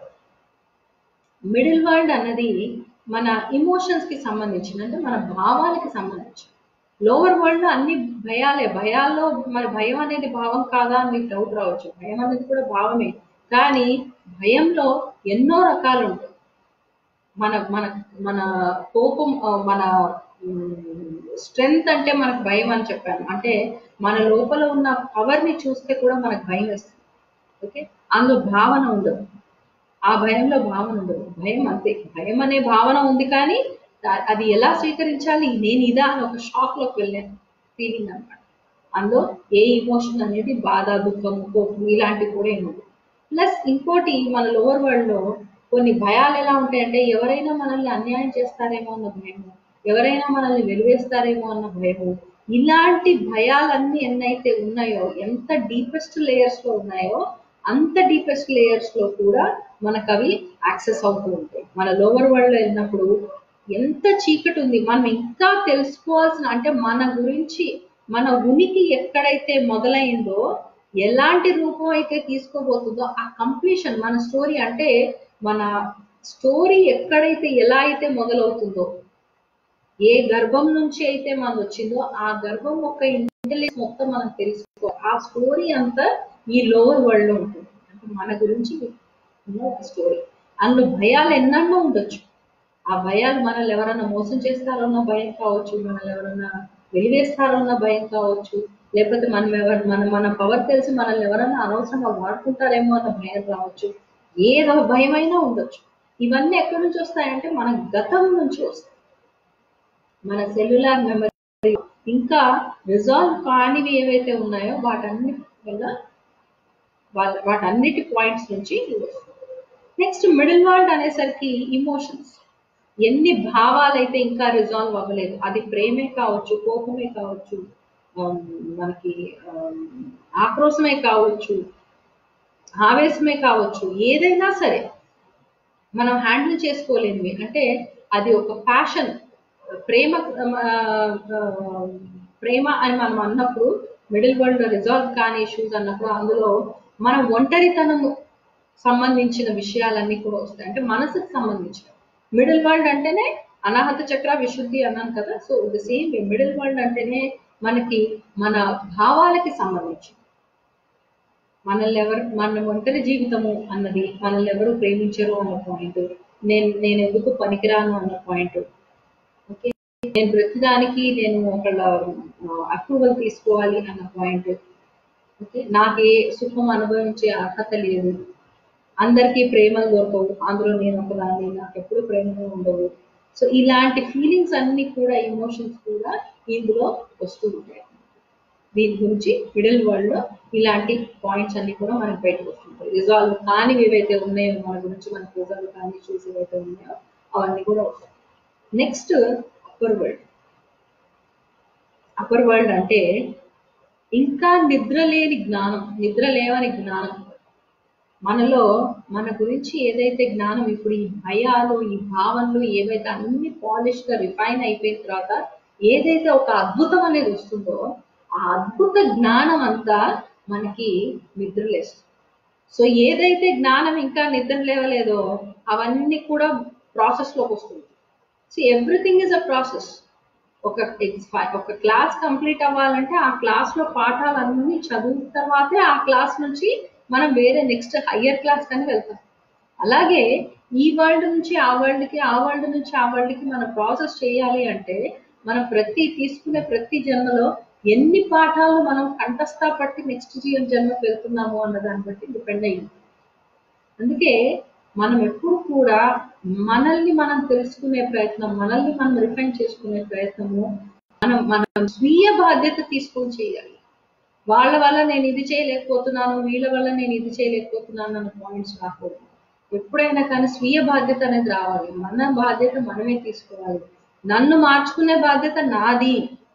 middle world అన్నది మన ఇమోషన్స్ కి సంబంధించిన అంటే మన భావాలకి సంబంధించి లోవర్ వరల్డ్ లో అన్ని భయాలే భయాల్లో మరి భయం అనేది భావం కాదా అని మీకు డౌట్ రావచ్చు భయం అనేది కూడా భావమే కానీ భయంలో ఎన్నో రకాలు ఉంటాయి మన మన మన కోపం ఆ, మన స్ట్రెంగ్త్ అంటే మనకు భయం అని చెప్పాను అంటే మన లోపల ఉన్న పవర్ ని చూస్తే కూడా మనకు భయం వేస్తుంది ఓకే అందులో భావన ఉండదు ఆ భయంలో భావన ఉండదు భయం అంతే భయం అనే భావన ఉంది కానీ దా- అది ఎలా స్వీకరించాలి నేను ఇదా అని ఒక షాక్ లోకి వెళ్ళాను ఫీలింగ్ అనమాట అందులో ఏ ఇమోషన్ అనేది బాధ దుఃఖం కోపం ఇలాంటివి కూడా ఏమి ఉండవు ప్లస్ ఇంకోటి మన లోవర్ వరల్డ్ లో కొన్ని భయాలు ఎలా ఉంటాయంటే ఎవరైనా మనల్ని అన్యాయం చేస్తారేమో అన్న భయము ఎవరైనా మనల్ని వెలివేస్తారేమో అన్న భయము ఇలాంటి భయాలన్నీ ఎన్నైతే ఉన్నాయో ఎంత డీపెస్ట్ లేయర్స్ లో ఉన్నాయో అంత డీపెస్ట్ లేయర్స్ లో కూడా మనకు అవి యాక్సెస్ అవుతూ ఉంటాయి మన లోవర్ వరల్డ్ లో వెళ్ళినప్పుడు ఎంత చీకటి ఉంది మనం ఇంకా తెలుసుకోవాల్సిన అంటే మన గురించి మన ఉనికి ఎక్కడైతే మొదలైందో ఎలాంటి రూపం అయితే తీసుకోబోతుందో ఆ కంప్లీషన్ మన స్టోరీ అంటే మన స్టోరీ ఎక్కడైతే ఎలా అయితే మొదలవుతుందో ఏ గర్భం నుంచి అయితే మనం వచ్చిందో ఆ గర్భం యొక్క ఇంటెలిజెన్స్ మొత్తం మనం తెలుసుకో ఆ స్టోరీ అంతా ఈ లోవర్ వరల్డ్ లో ఉంటుంది అంటే మన గురించి ఉన్న ఒక స్టోరీ అందులో భయాలు ఎన్నెన్నో ఉండొచ్చు ఆ భయాలు మనల్ని ఎవరైనా మోసం చేస్తారో అన్న భయం కావచ్చు మనల్ని ఎవరైనా వెలివేస్తారో అన్న భయం కావచ్చు లేకపోతే మనం ఎవరు మన మన పవర్ తెలిసి మనల్ని ఎవరైనా అనవసరంగా వాడుకుంటారేమో అన్న భయం రావచ్చు ఏదో భయమైనా ఉండొచ్చు ఇవన్నీ ఎక్కడి నుంచి వస్తాయంటే మన గతం నుంచి వస్తాయి మన సెల్యులార్ మెమరీ ఇంకా రిజాల్వ్ కానివి ఏవైతే ఉన్నాయో వాటన్నిటి వల్ల వాళ్ళ వాటన్నిటి పాయింట్స్ నుంచి నెక్స్ట్ మిడిల్ వరల్డ్ అనేసరికి ఇమోషన్స్ ఎన్ని భావాలు అయితే ఇంకా రిజాల్వ్ అవ్వలేదు అది ప్రేమే కావచ్చు కోపమే కావచ్చు ఆమ్, మనకి ఆమ్, ఆక్రోశమే కావచ్చు ఆవేశమే కావచ్చు ఏదైనా సరే మనం హ్యాండిల్ చేసుకోలేనివి అంటే అది ఒక ప్యాషన్ ప్రేమ ఆ, ఆ, ప్రేమ అని మనం అన్నప్పుడు మిడిల్ వరల్డ్ రిజాల్వ్ కాని ఇష్యూస్ అన్నప్పుడు అందులో మన ఒంటరితనము సంబంధించిన విషయాలన్నీ కూడా వస్తాయి అంటే మనసుకు సంబంధించిన మిడిల్ వరల్డ్ అంటేనే అనాహత చక్ర విశుద్ధి అన్నాను కదా so the same middle world అంటేనే మనకి మన భావాలకి సంబంధించి మనల్ని ఎవరు మన ఒంటరి జీవితము అన్నది మనల్ని ఎవరు ప్రేమించరు అన్న పాయింట్ నేను నేను ఎందుకు పనికిరాను అన్న పాయింట్ ఓకే నేను ప్రతిదానికి నేను ఒకళ్ళ అప్రూవల్ తీసుకోవాలి అన్న పాయింట్ ఓకే నాకు ఏ సుఖం అనుభవించే అర్హత లేదు అందరికీ ప్రేమలు దొరకవు అందులో నేను ఒకదాన్ని నాకు ఎప్పుడు ప్రేమలు ఉండవు సో ఇలాంటి ఫీలింగ్స్ అన్ని కూడా ఎమోషన్స్ కూడా ఇందులో వస్తూ ఉంటాయి దీని గురించి మిడిల్ వరల్డ్ లో ఇలాంటి పాయింట్స్ అన్ని కూడా మనకు బయటకు వస్తుంటాయి రిజాల్వ్ కానివి ఏవైతే ఉన్నాయో మన గురించి మనకు రిజాల్వ్ కాని చూసి ఏవైతే ఉన్నాయో అవన్నీ కూడా వస్తాయి next upper world upper world అంటే ఇంకా నిద్ర లేని జ్ఞానం నిద్ర లేవని జ్ఞానం మనలో మన గురించి ఏదైతే జ్ఞానం ఇప్పుడు ఈ భయాలు ఈ భావనలు ఏవైతే అన్ని పాలిష్ గా రిఫైన్ అయిపోయిన తర్వాత ఏదైతే ఒక అద్భుతం అనేది వస్తుందో ఆ అద్భుత జ్ఞానం అంతా మనకి నిద్రలేస్తుంది సో ఏదైతే జ్ఞానం ఇంకా నిద్ర లేవలేదో అవన్నీ కూడా ప్రాసెస్ లోకి వస్తుంది so everything is a process ఒక ex- ఒక క్లాస్ కంప్లీట్ అవ్వాలంటే ఆ క్లాస్ లో పాఠాలన్నీ చదివిన తర్వాతే ఆ క్లాస్ నుంచి మనం వేరే నెక్స్ట్ హయ్యర్ క్లాస్ కానీ వెళ్తాం అలాగే ఈ వరల్డ్ నుంచి ఆ వరల్డ్ కి ఆ వరల్డ్ నుంచి ఆ వరల్డ్ కి మనం ప్రాసెస్ చేయాలి అంటే మనం ప్రతి తీసుకునే ప్రతి జన్మలో ఎన్ని పాఠాలు మనం కంఠస్థ పట్టి నెక్స్ట్ జీవన జన్మకు వెళ్తున్నాము అన్న దాన్ని బట్టి డిపెండ్ అయ్యింది అందుకే మనం ఎప్పుడు కూడా మనల్ని మనం తెలుసుకునే ప్రయత్నం మనల్ని మనం రిఫైన్ చేసుకునే ప్రయత్నము మనం మనం స్వీయ బాధ్యత తీసుకొని చేయాలి వాళ్ళ వల్ల నేను ఇది చేయలేకపోతున్నాను వీళ్ళ వల్ల నేను ఇది చేయలేకపోతున్నాను అన్న పాయింట్స్ రాకూడదు ఎప్పుడైనా కానీ స్వీయ బాధ్యత అనేది రావాలి మన బాధ్యత మనమే తీసుకోవాలి నన్ను మార్చుకునే బాధ్యత నాది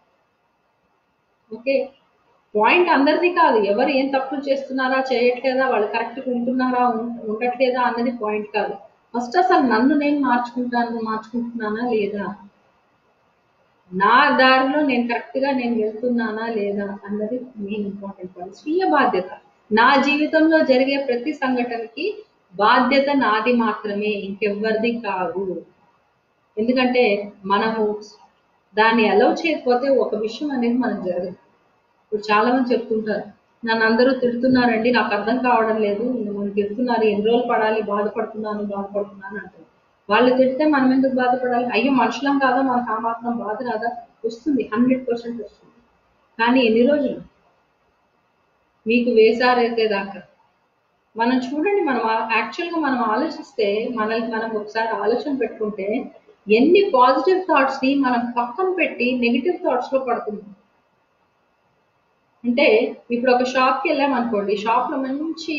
ఓకే పాయింట్ అందరిది కాదు ఎవరు ఏం తప్పులు చేస్తున్నారా చేయట్లేదా వాళ్ళు కరెక్ట్గా ఉంటున్నారా ఉం- ఉండట్లేదా అన్నది పాయింట్ కాదు ఫస్ట్ అసలు నన్ను నేను మార్చుకుంటాను మార్చుకుంటున్నానా లేదా నా దారిలో నేను కరెక్ట్ గా నేను వెళ్తున్నానా లేదా అన్నది మెయిన్ ఇంపార్టెంట్ పాయింట్ స్వీయ బాధ్యత నా జీవితంలో జరిగే ప్రతి సంఘటనకి బాధ్యత నాది మాత్రమే ఇంకెవ్వరిది కాదు ఎందుకంటే మనము దాన్ని అలౌ చేయకపోతే ఒక విషయం అనేది మనకు జరగదు ఇప్పుడు చాలా మంది చెప్తుంటారు నన్ను అందరూ తిడుతున్నారండి నాకు అర్థం కావడం లేదు నన్ను తిడుతున్నారు ఎన్ని రోజులు పడాలి బాధపడుతున్నాను బాధపడుతున్నాను అంటారు వాళ్ళు తిడితే మనం ఎందుకు బాధపడాలి అయ్యో మనుషులం కాదా మనకు ఆ మాత్రం బాధ రాదా వస్తుంది హండ్రెడ్ పర్సెంట్ వస్తుంది కానీ ఎన్ని రోజులు మీకు వేసారైతే దాకా మనం చూడండి మనం యాక్చువల్గా మనం ఆలోచిస్తే మనల్ని మనం ఒకసారి ఆలోచన పెట్టుకుంటే ఎన్ని పాజిటివ్ థాట్స్ ని మనం పక్కన పెట్టి నెగిటివ్ థాట్స్ లో పడుతున్నాం అంటే ఇప్పుడు ఒక షాప్ కి వెళ్ళాం అనుకోండి షాప్ లో మంచి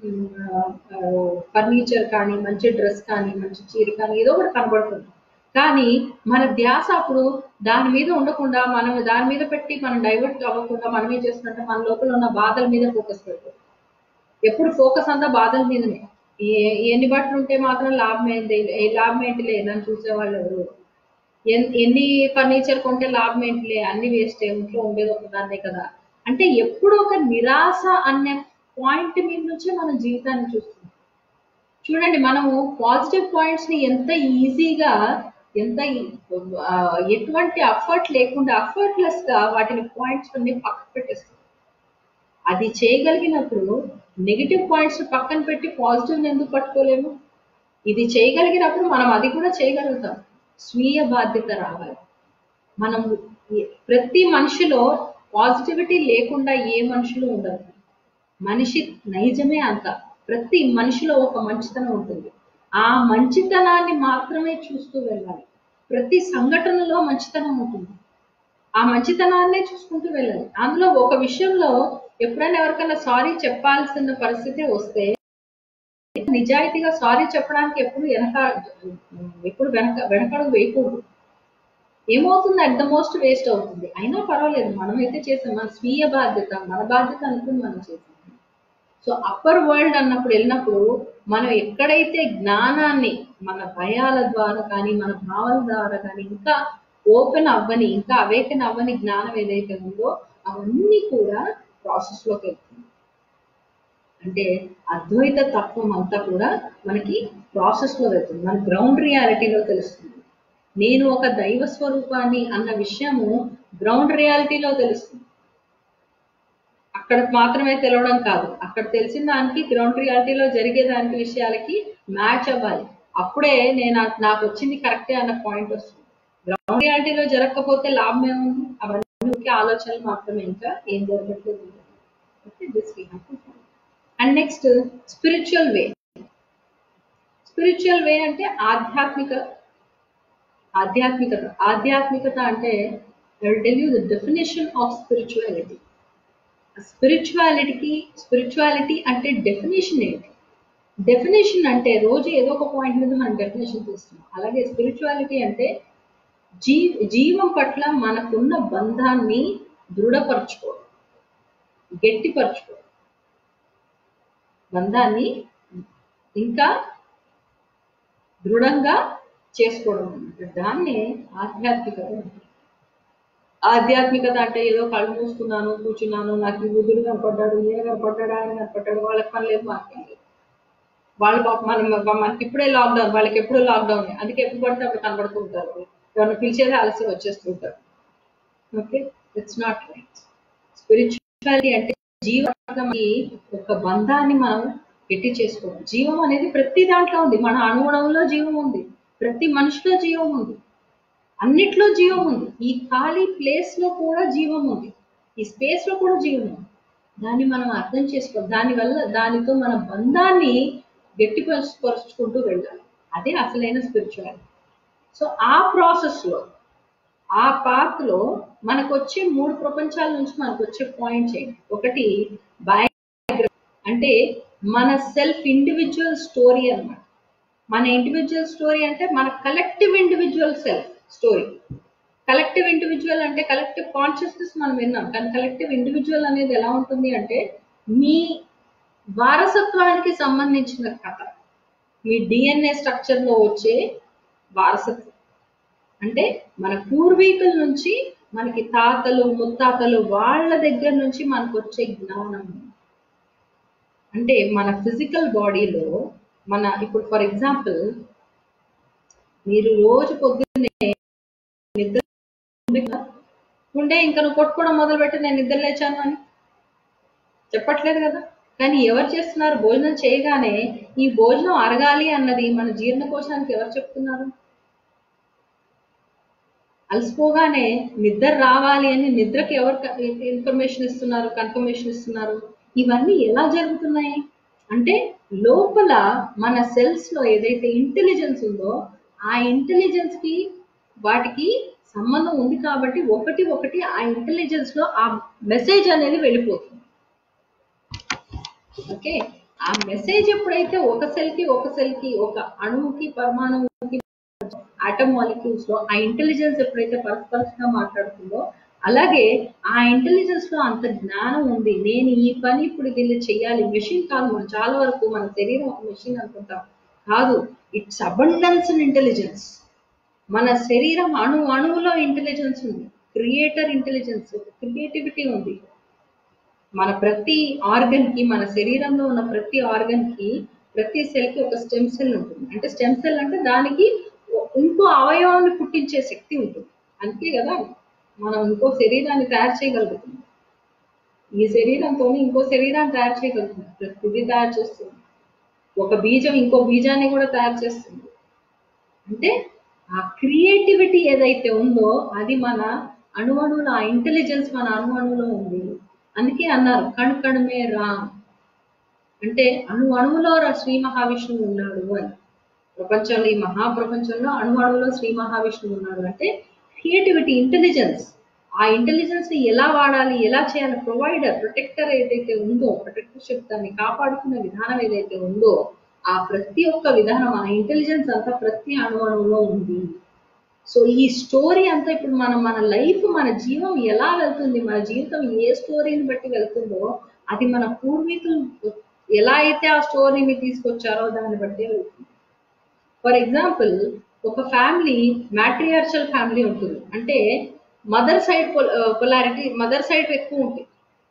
ఫర్నిచర్ కానీ మంచి డ్రెస్ కానీ మంచి చీర కానీ ఏదో ఒకటి కనబడుతుంది కానీ మన ధ్యాస అప్పుడు దాని మీద ఉండకుండా మనం దాని మీద పెట్టి మనం డైవర్ట్ అవ్వకుండా మనం ఏం చేస్తున్నట్టు మన లోపల ఉన్న బాధల మీద ఫోకస్ పెడతాం ఎప్పుడు ఫోకస్ అంతా బాధల మీదనే ఏ- ఎన్ని బట్టలు ఉంటే మాత్రం లాభం ఏంటి ఏ లాభం ఏంటిలే నన్ను చూసేవాళ్ళు ఎవరు ఎన్- ఎన్ని ఫర్నిచర్ కొంటే లాభం ఏంటిలే అన్ని వేస్ట్ ఇంట్లో ఉండేది ఒకదాన్నే కదా అంటే ఎప్పుడు ఒక నిరాశ అనే పాయింట్ మీద నుంచే మన జీవితాన్ని చూస్తున్నాం చూడండి మనము పాజిటివ్ పాయింట్స్ ని ఎంత ఈజీగా ఎంత ఈ- ఆ, ఎటువంటి అఫర్ట్ లేకుండా అఫర్ట్లెస్ గా వాటిని పాయింట్స్ అన్ని పక్కన పెట్టేస్తాం అది చేయగలిగినప్పుడు నెగిటివ్ పాయింట్స్ పక్కన పెట్టి పాజిటివ్ ఎందుకు పట్టుకోలేము ఇది చేయగలిగినప్పుడు మనం అది కూడా చేయగలుగుతాం స్వీయ బాధ్యత రావాలి మనం ఏ- ప్రతి మనిషిలో పాజిటివిటీ లేకుండా ఏ మనుషులు ఉండరు మనిషి నైజమే అంత ప్రతి మనిషిలో ఒక మంచితనం ఉంటుంది ఆ మంచితనాన్ని మాత్రమే చూస్తూ వెళ్ళాలి ప్రతి సంఘటనలో మంచితనం ఉంటుంది ఆ మంచితనాన్నే చూసుకుంటూ వెళ్ళాలి అందులో ఒక విషయంలో ఎప్పుడైనా ఎవరికైనా సారీ చెప్పాల్సిన పరిస్థితి వస్తే నిజాయితీగా సారీ చెప్పడానికి ఎప్పుడు వెనక ఎప్పుడు వెనక వెనకడుగు వేయకూడదు ఏమవుతుంది అట్ ద మోస్ట్ వేస్ట్ అవుతుంది అయినా పర్వాలేదు మనమైతే చేసాం మన స్వీయ బాధ్యత మన బాధ్యత అనుకుని మనం చేసాం సో అప్పర్ వరల్డ్ అన్నప్పుడు వెళ్ళినప్పుడు మనం ఎక్కడైతే జ్ఞానాన్ని మన భయాల ద్వారా కానీ మన భావాల ద్వారా కానీ ఇంకా ఓపెన్ అవ్వని ఇంకా అవేకన్ అవ్వని జ్ఞానం ఏదైతే ఉందో అవన్నీ కూడా ప్రాసెస్ లోకి వెళ్తుంది అంటే అద్వైత తత్వం అంతా కూడా మనకి ప్రాసెస్ లో వెళ్తుంది మన గ్రౌండ్ రియాలిటీలో తెలుస్తుంది నేను ఒక దైవ స్వరూపాన్ని అన్న విషయము గ్రౌండ్ రియాలిటీలో తెలుస్తుంది అక్కడ మాత్రమే తెలవడం కాదు అక్కడ తెలిసిన దానికి గ్రౌండ్ రియాలిటీలో జరిగే దానికి విషయాలకి మ్యాచ్ అవ్వాలి అప్పుడే నేను ఆ- నాకు వచ్చింది కరెక్టే అన్న పాయింట్ వస్తుంది గ్రౌండ్ రియాలిటీలో జరగకపోతే లాభం ఏముంది అవన్నీ ఊరికే ఆలోచనలు మాత్రమే ఇంకా ఏం జరగట్లేదు okay this we and next spiritual way spiritual way అంటే ఆధ్యాత్మిక ఆధ్యాత్మికత ఆధ్యాత్మికత అంటే I will tell you the definition of spirituality స్పిరిచువాలిటీకి స్పిరిచువాలిటీ అంటే డెఫినేషన్ ఏంటి డెఫినేషన్ అంటే రోజు ఏదో ఒక పాయింట్ మీద మనం డెఫినేషన్ చూస్తున్నాం అలాగే స్పిరిచువాలిటీ అంటే జీ జీవం పట్ల మనకున్న బంధాన్ని దృఢపరచుకోవడం గట్టిపరచుకోవడం బంధాన్ని ఇంకా దృఢంగా చేసుకోవడం అన్నమాట దాన్నే ఆధ్యాత్మికత అంటారు ఆధ్యాత్మికత అంటే ఏదో కళ్ళు మూసుకున్నాను కూర్చున్నాను నాకు ఈ బుద్ధుడు కనపడ్డాడు ఈయన కనపడ్డాడు ఆయన కనపడ్డాడు వాళ్ళకి పని లేదు మాకు పని లేదు వాళ్ళు పాపం మనం మనకి ఇప్పుడే లాక్డౌన్ వాళ్ళకి ఎప్పుడూ లాక్డౌన్ అందుకే ఎప్పుడు పడితే అప్పుడు కనబడుతూ ఉంటారు ఎవరిని పిలిచేది ఆలస్యం వచ్చేస్తుంటారు okay it's not right spirituality అంటే జీవనానికి ఒక బంధాన్ని మనం గట్టి చేసుకోవడం జీవం అనేది ప్రతి దాంట్లో ఉంది మన అణుగుణంలో జీవం ఉంది ప్రతి మనిషిలో జీవం ఉంది అన్నిట్లో జీవం ఉంది ఈ ఖాళీ ప్లేస్ లో కూడా జీవం ఉంది ఈ స్పేస్ లో కూడా జీవం ఉంది దాన్ని మనం అర్థం చేసుకో దానివల్ల దానితో మన బంధాన్ని గట్టిపరుచుకుంటూ వెళ్ళాలి అదే అసలైన స్పిరిచువాలిటీ సో ఆ ప్రాసెస్ లో ఆ పాత్ లో మనకు వచ్చే మూడు ప్రపంచాల నుంచి మనకు వచ్చే పాయింట్స్ ఏంటి ఒకటి బయోగ్రఫీ అంటే మన సెల్ఫ్ ఇండివిజువల్ స్టోరీ అన్నమాట మన ఇండివిజువల్ స్టోరీ అంటే మన collective individual self story collective individual అంటే కలెక్టివ్ కాన్షియస్నెస్ మనం విన్నాం కానీ కలెక్టివ్ ఇండివిజువల్ అనేది ఎలా ఉంటుంది అంటే మీ వారసత్వానికి సంబంధించిన కథ మీ డిఎన్ఏ స్ట్రక్చర్ లో వచ్చే వారసత్వం అంటే మన పూర్వీకుల నుంచి మనకి తాతలు ముత్తాతలు వాళ్ళ దగ్గర నుంచి మనకు వచ్చే జ్ఞానం అంటే మన ఫిజికల్ బాడీలో మన ఇప్పుడు ఫర్ ఎగ్జాంపుల్ మీరు రోజు పొద్దున్నే నిద్ర ఉండే ఇంకా నువ్వు కొట్టుకోవడం మొదలుపెట్టి నేను నిద్ర లేచాను అని చెప్పట్లేదు కదా కానీ ఎవరు చేస్తున్నారు భోజనం చేయగానే ఈ భోజనం అరగాలి అన్నది మన జీర్ణకోశానికి ఎవరు చెప్తున్నారు అలసిపోగానే నిద్ర రావాలి అని నిద్రకి ఎవరు ఇన్ఫర్మేషన్ ఇస్తున్నారు కన్ఫర్మేషన్ ఇస్తున్నారు ఇవన్నీ ఎలా జరుగుతున్నాయి అంటే లోపల మన సెల్స్ లో ఏదైతే ఇంటెలిజెన్స్ ఉందో ఆ ఇంటెలిజెన్స్ కి వాటికి సంబంధం ఉంది కాబట్టి ఒకటి ఒకటి ఆ ఇంటెలిజెన్స్ లో ఆ మెసేజ్ అనేది వెళ్ళిపోతుంది ఓకే ఆ మెసేజ్ ఎప్పుడైతే ఒక సెల్ కి ఒక సెల్ కి ఒక అణువుకి పరమాణువుకి ఆటమ్ మాలిక్యూల్స్ లో ఆ ఇంటెలిజెన్స్ ఎప్పుడైతే పరస్పరంగా మాట్లాడుతుందో అలాగే ఆ ఇంటెలిజెన్స్ లో అంత జ్ఞానం ఉంది నేను ఈ పని ఇప్పుడు దీన్ని చెయ్యాలి మెషిన్ కాదు మనం చాలా వరకు మన శరీరం ఒక మెషిన్ అనుకుంటాం కాదు ఇట్స్ అబండెన్స్ ఇన్ ఇంటెలిజెన్స్ మన శరీరం అణు అణువులో ఇంటెలిజెన్స్ ఉంది క్రియేటర్ ఇంటెలిజెన్స్ క్రియేటివిటీ ఉంది మన ప్రతి ఆర్గన్ కి మన శరీరంలో ఉన్న ప్రతి ఆర్గన్ కి ప్రతి సెల్ కి ఒక స్టెమ్ సెల్ ఉంటుంది అంటే స్టెమ్ సెల్ అంటే దానికి ఇంకో అవయవాన్ని పుట్టించే శక్తి ఉంటుంది అంతే కదా మనం ఇంకో శరీరాన్ని తయారు చేయగలుగుతున్నాం ఈ శరీరంతో ఇంకో శరీరాన్ని తయారు చేయగలుగుతున్నాం ప్రకృతి తయారు చేస్తుంది ఒక బీజం ఇంకో బీజాన్ని కూడా తయారు చేస్తుంది అంటే ఆ క్రియేటివిటీ ఏదైతే ఉందో అది మన అణువణువులో ఆ ఇంటెలిజెన్స్ మన అణువణువులో ఉంది అందుకే అన్నారు కణ్ కణమే రా అంటే అణు అణువులో రా శ్రీ మహావిష్ణువు ఉన్నాడు అని ప్రపంచంలో ఈ మహాప్రపంచంలో అణు అణువులో శ్రీ మహావిష్ణువు ఉన్నాడు అంటే క్రియేటివిటీ ఇంటెలిజెన్స్ ఆ ఇంటెలిజెన్స్ ని ఎలా వాడాలి ఎలా చేయాలి ప్రొవైడర్ ప్రొటెక్టర్ ఏదైతే ఉందో ప్రొటెక్టర్షిప్ దాన్ని కాపాడుకునే విధానం ఏదైతే ఉందో ఆ ప్రతి ఒక్క విధానం ఆ ఇంటెలిజెన్స్ అంతా ప్రతి అణు అణువులో ఉంది సో ఈ స్టోరీ అంతా ఇప్పుడు మనం మన లైఫ్ మన జీవం ఎలా వెళ్తుంది మన జీవితం ఏ స్టోరీని బట్టి వెళ్తుందో అది మన పూర్వీకులు ఎలా అయితే ఆ స్టోరీని తీసుకొచ్చారో దాన్ని బట్టి వెళ్తుంది ఫర్ ఎగ్జాంపుల్ ఒక ఫ్యామిలీ మ్యాట్రియార్చల్ ఫ్యామిలీ ఉంటుంది అంటే mother side polarity mother side ఎక్కువ ఉంటుంది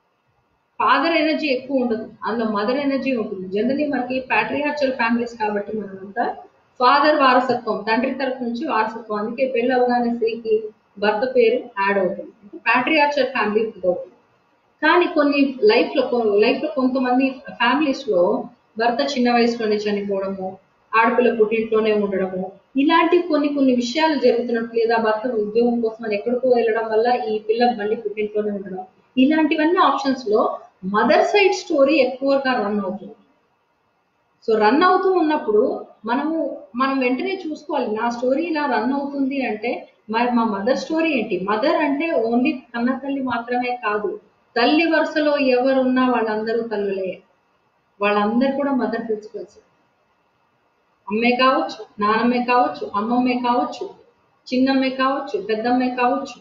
ఫాదర్ ఎనర్జీ ఎక్కువ ఉండదు అందులో మదర్ ఎనర్జీ ఉంటుంది జనరలీ మనకి ప్యాట్రియార్చల్ ఫ్యామిలీస్ కాబట్టి మనమంతా ఫాదర్ వారసత్వం తండ్రి తరపు నుంచి వారసత్వం అందుకే పెళ్ళి అవగానే స్త్రీకి భర్త పేరు యాడ్ అవుతుంది అంటే ప్యాట్రియార్చల్ ఫ్యామిలీ అవుతుంది కానీ కొన్ని లైఫ్ లో లైఫ్ లో కొంతమంది ఫ్యామిలీస్ లో భర్త చిన్న వయసులోనే చనిపోవడము ఆడపిల్ల పుట్టింట్లోనే ఉండడము ఇలాంటి కొన్ని కొన్ని విషయాలు జరుగుతున్నట్టు లేదా భర్త ఉద్యోగం కోసం అని ఎక్కడికో వెళ్ళడం వల్ల ఈ పిల్ల మళ్ళీ పుట్టింట్లోనే ఉండడం ఇలాంటివన్నీ ఆప్షన్స్ లో మదర్ సైడ్ స్టోరీ ఎక్కువగా రన్ అవుతుంది సో రన్ అవుతూ ఉన్నప్పుడు మనము మనం వెంటనే చూసుకోవాలి నా స్టోరీ ఇలా రన్ అవుతుంది అంటే మరి మా మదర్ స్టోరీ ఏంటి మదర్ అంటే ఓన్లీ కన్న తల్లి మాత్రమే కాదు తల్లి వరుసలో ఎవరున్నా వాళ్ళందరూ తల్లులే వాళ్ళందరూ కూడా మదర్ ప్రిన్సిపల్స్ అమ్మే కావచ్చు నానమ్మే కావచ్చు అమ్మమ్మే కావచ్చు చిన్నమ్మే కావచ్చు పెద్దమ్మే కావచ్చు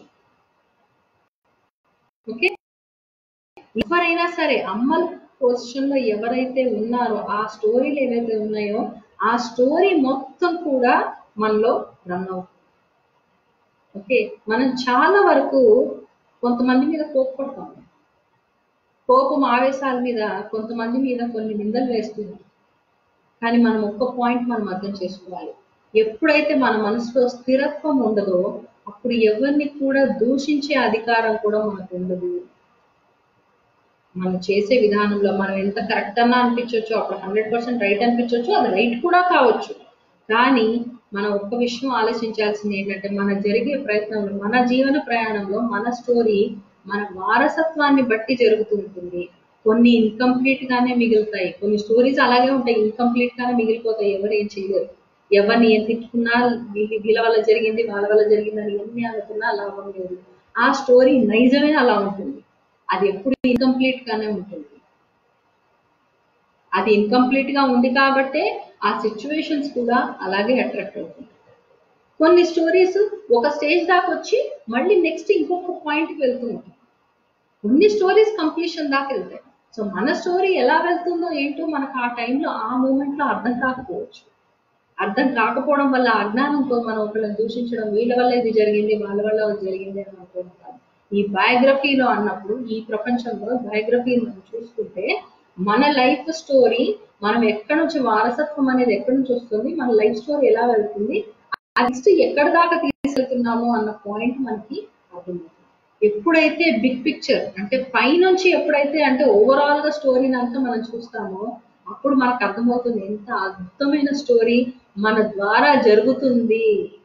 ఓకే ఎవరైనా సరే అమ్మల పొజిషన్ లో ఎవరైతే ఉన్నారో ఆ స్టోరీలు ఏవైతే ఉన్నాయో ఆ స్టోరీ మొత్తం కూడా మనలో రన్ అవుతుంది ఓకే మనం చాలా వరకు కొంతమంది మీద కోప్పడతాం కోపం ఆవేశాల మీద కొంతమంది మీద కొన్ని నిందలు వేస్తున్నాం కానీ మనం ఒక్క పాయింట్ మనం అర్థం చేసుకోవాలి ఎప్పుడైతే మన మనసులో స్థిరత్వం ఉండదో అప్పుడు ఎవరిని కూడా దూషించే అధికారం కూడా మనకు ఉండదు మనం చేసే విధానంలో మనం ఎంత కరెక్ట్ అన్నా అనిపించవచ్చు అప్పుడు హండ్రెడ్ పర్సెంట్ రైట్ అనిపించవచ్చు అది రైట్ కూడా కావచ్చు కానీ మనం ఒక్క విషయం ఆలోచించాల్సింది ఏంటంటే మన జరిగే ప్రయత్నంలో మన జీవన ప్రయాణంలో మన స్టోరీ మన వారసత్వాన్ని బట్టి జరుగుతూ ఉంటుంది కొన్ని ఇన్కంప్లీట్ గానే మిగులుతాయి కొన్ని స్టోరీస్ అలాగే ఉంటాయి ఇన్కంప్లీట్ గానే మిగిలిపోతాయి ఎవరు ఏం చేయలేరు ఎవరిని ఏం తిట్టుకున్నా వీళ్ళ వీళ్ళ వల్ల జరిగింది వాళ్ళ వల్ల జరిగింది అని ఎన్ని అనుకున్నా లాభం లేదు ఆ స్టోరీ నైజమే అలా ఉంటుంది అది ఎప్పుడు ఇన్కంప్లీట్ గానే ఉంటుంది అది ఇన్కంప్లీట్ గా ఉంది కాబట్టే ఆ సిచ్యువేషన్స్ కూడా అలాగే అట్రాక్ట్ అవుతుంది కొన్ని స్టోరీస్ ఒక స్టేజ్ దాకా వచ్చి మళ్ళీ నెక్స్ట్ ఇంకొక పాయింట్ కి వెళ్తూ ఉంటాయి కొన్ని స్టోరీస్ కంప్లీషన్ దాకా వెళ్తాయి సో మన స్టోరీ ఎలా వెళ్తుందో ఏంటో మనకు ఆ టైంలో ఆ మూమెంట్ లో అర్థం కాకపోవచ్చు అర్థం కాకపోవడం వల్ల అజ్ఞానంతో మనం ఒకళ్ళని దూషించడం వీళ్ళ వల్ల ఇది జరిగింది వాళ్ళ వల్ల అది జరిగింది అని అనుకుంటాం ఈ బయోగ్రఫీలో అన్నప్పుడు ఈ ప్రపంచంలో బయోగ్రఫీని మనం చూసుకుంటే మన లైఫ్ స్టోరీ మనం ఎక్కడి నుంచి వారసత్వం అనేది ఎక్కడి నుంచి వస్తుంది మన లైఫ్ స్టోరీ ఎలా వెళ్తుంది నెక్స్ట్ ఎక్కడ దాకా తీసుకెళ్తున్నాము అన్న పాయింట్ మనకి అర్థమవుతుంది ఎప్పుడైతే బిగ్ పిక్చర్ అంటే పైనుంచి ఎప్పుడైతే అంటే ఓవరాల్ గా స్టోరీని అంతా మనం చూస్తామో అప్పుడు మనకు అర్థమవుతుంది ఎంత అద్భుతమైన స్టోరీ మన ద్వారా జరుగుతుంది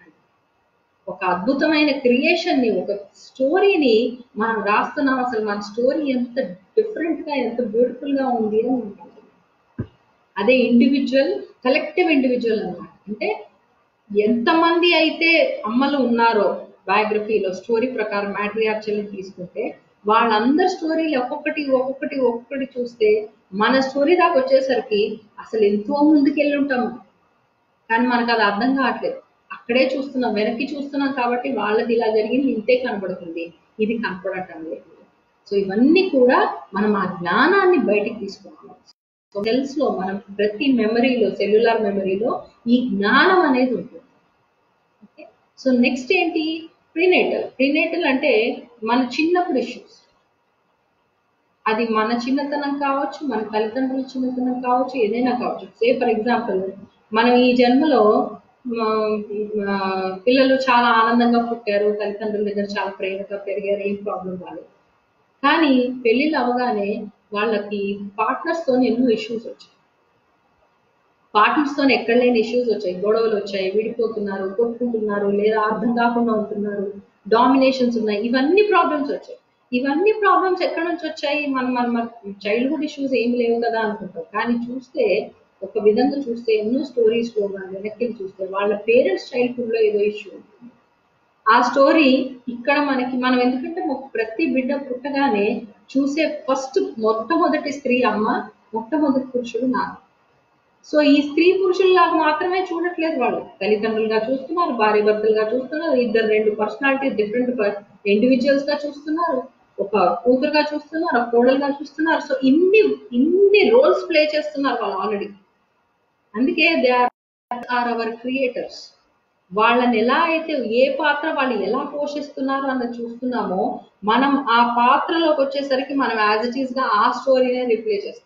ఒక అద్భుతమైన క్రియేషన్ ని ఒక స్టోరీని మనం రాస్తున్నాం అసలు మన స్టోరీ ఎంత డిఫరెంట్ గా ఎంత బ్యూటిఫుల్ గా ఉంది అని ఉంటుంది అదే ఇండివిజువల్ కలెక్టివ్ ఇండివిజువల్ అన్నమాట అంటే ఎంతమంది అయితే అమ్మలు ఉన్నారో బయోగ్రఫీలో స్టోరీ ప్రకారం మ్యాట్రియార్చల్ని తీసుకుంటే వాళ్ళందరి స్టోరీలు ఒక్కొక్కటి ఒక్కొక్కటి ఒక్కొక్కటి చూస్తే మన స్టోరీ దాకా వచ్చేసరికి అసలు ఎంతో ముందుకు వెళ్ళి ఉంటాం కానీ మనకు అది అర్థం కావట్లేదు అక్కడే చూస్తున్నాం వెనక్కి చూస్తున్నాం కాబట్టి వాళ్ళది ఇలా జరిగింది ఇంతే కనబడుతుంది ఇది కనపడటం లేదు సో ఇవన్నీ కూడా మనం ఆ జ్ఞానాన్ని బయటికి తీసుకుంటున్నాం సెల్స్ లో మనం ప్రతి మెమరీలో సెల్యులార్ మెమరీలో ఈ జ్ఞానం అనేది ఉంటుంది ఓకే సో నెక్స్ట్ ఏంటి ప్రీనేటల్ ప్రీనేటల్ అంటే మన చిన్నప్పుడు ఇష్యూస్ అది మన చిన్నతనం కావచ్చు మన తల్లిదండ్రుల చిన్నతనం కావచ్చు ఏదైనా కావచ్చు సే ఫర్ ఎగ్జాంపుల్ మనం ఈ జన్మలో ఆ, ఆ, పిల్లలు చాలా ఆనందంగా పుట్టారు తల్లిదండ్రుల దగ్గర చాలా ప్రేమగా పెరిగారు ఏం ప్రాబ్లం రాలేదు కానీ పెళ్ళిళ్ళు అవగానే వాళ్ళకి పార్ట్నర్స్ తో ఎన్నో ఇష్యూస్ వచ్చాయి పార్ట్నర్స్ తో ఎక్కడ లేని ఇష్యూస్ వచ్చాయి గొడవలు వచ్చాయి విడిపోతున్నారు కొట్టుకుంటున్నారు లేదా అర్థం కాకుండా ఉంటున్నారు డామినేషన్స్ ఉన్నాయి ఇవన్నీ ప్రాబ్లమ్స్ వచ్చాయి ఇవన్నీ ప్రాబ్లమ్స్ ఎక్కడి నుంచి వచ్చాయి మన మన చైల్డ్హుడ్ ఇష్యూస్ ఏం లేవు కదా అనుకుంటాం కానీ చూస్తే ఒక విధంగా చూస్తే ఎన్నో స్టోరీస్ లో మనం వెనక్కి చూస్తే వాళ్ళ పేరెంట్స్ చైల్డ్హుడ్ లో ఏదో ఇష్యూ ఉంటుంది ఆ స్టోరీ ఇక్కడ మనకి మనం ఎందుకంటే ఒక ప్రతి బిడ్డ పుట్టగానే చూసే ఫస్ట్ మొట్టమొదటి స్త్రీ అమ్మ మొట్టమొదటి పురుషుడు నాన్న సో ఈ స్త్రీ పురుషుల్లాగా మాత్రమే చూడట్లేదు వాళ్ళు తల్లిదండ్రులుగా చూస్తున్నారు భార్య భర్తలుగా చూస్తున్నారు ఇద్దరు రెండు పర్సనాలిటీ డిఫరెంట్ ఇండివిజువల్స్ గా చూస్తున్నారు ఒక కూతురుగా చూస్తున్నారు ఒక కోడలుగా చూస్తున్నారు సో ఇన్ని ఇన్ని రోల్స్ ప్లే చేస్తున్నారు వాళ్ళు ఆల్రెడీ అందుకే దే ఆర్ అవర్ క్రియేటర్స్ వాళ్ళని ఎలా అయితే ఏ పాత్ర వాళ్ళు ఎలా పోషిస్తున్నారు అన్నది చూస్తున్నామో మనం ఆ పాత్రలోకి వచ్చేసరికి మనం యాజ్ ఇట్ ఈస్ గా ఆ స్టోరీనే రిప్లే చేస్తాం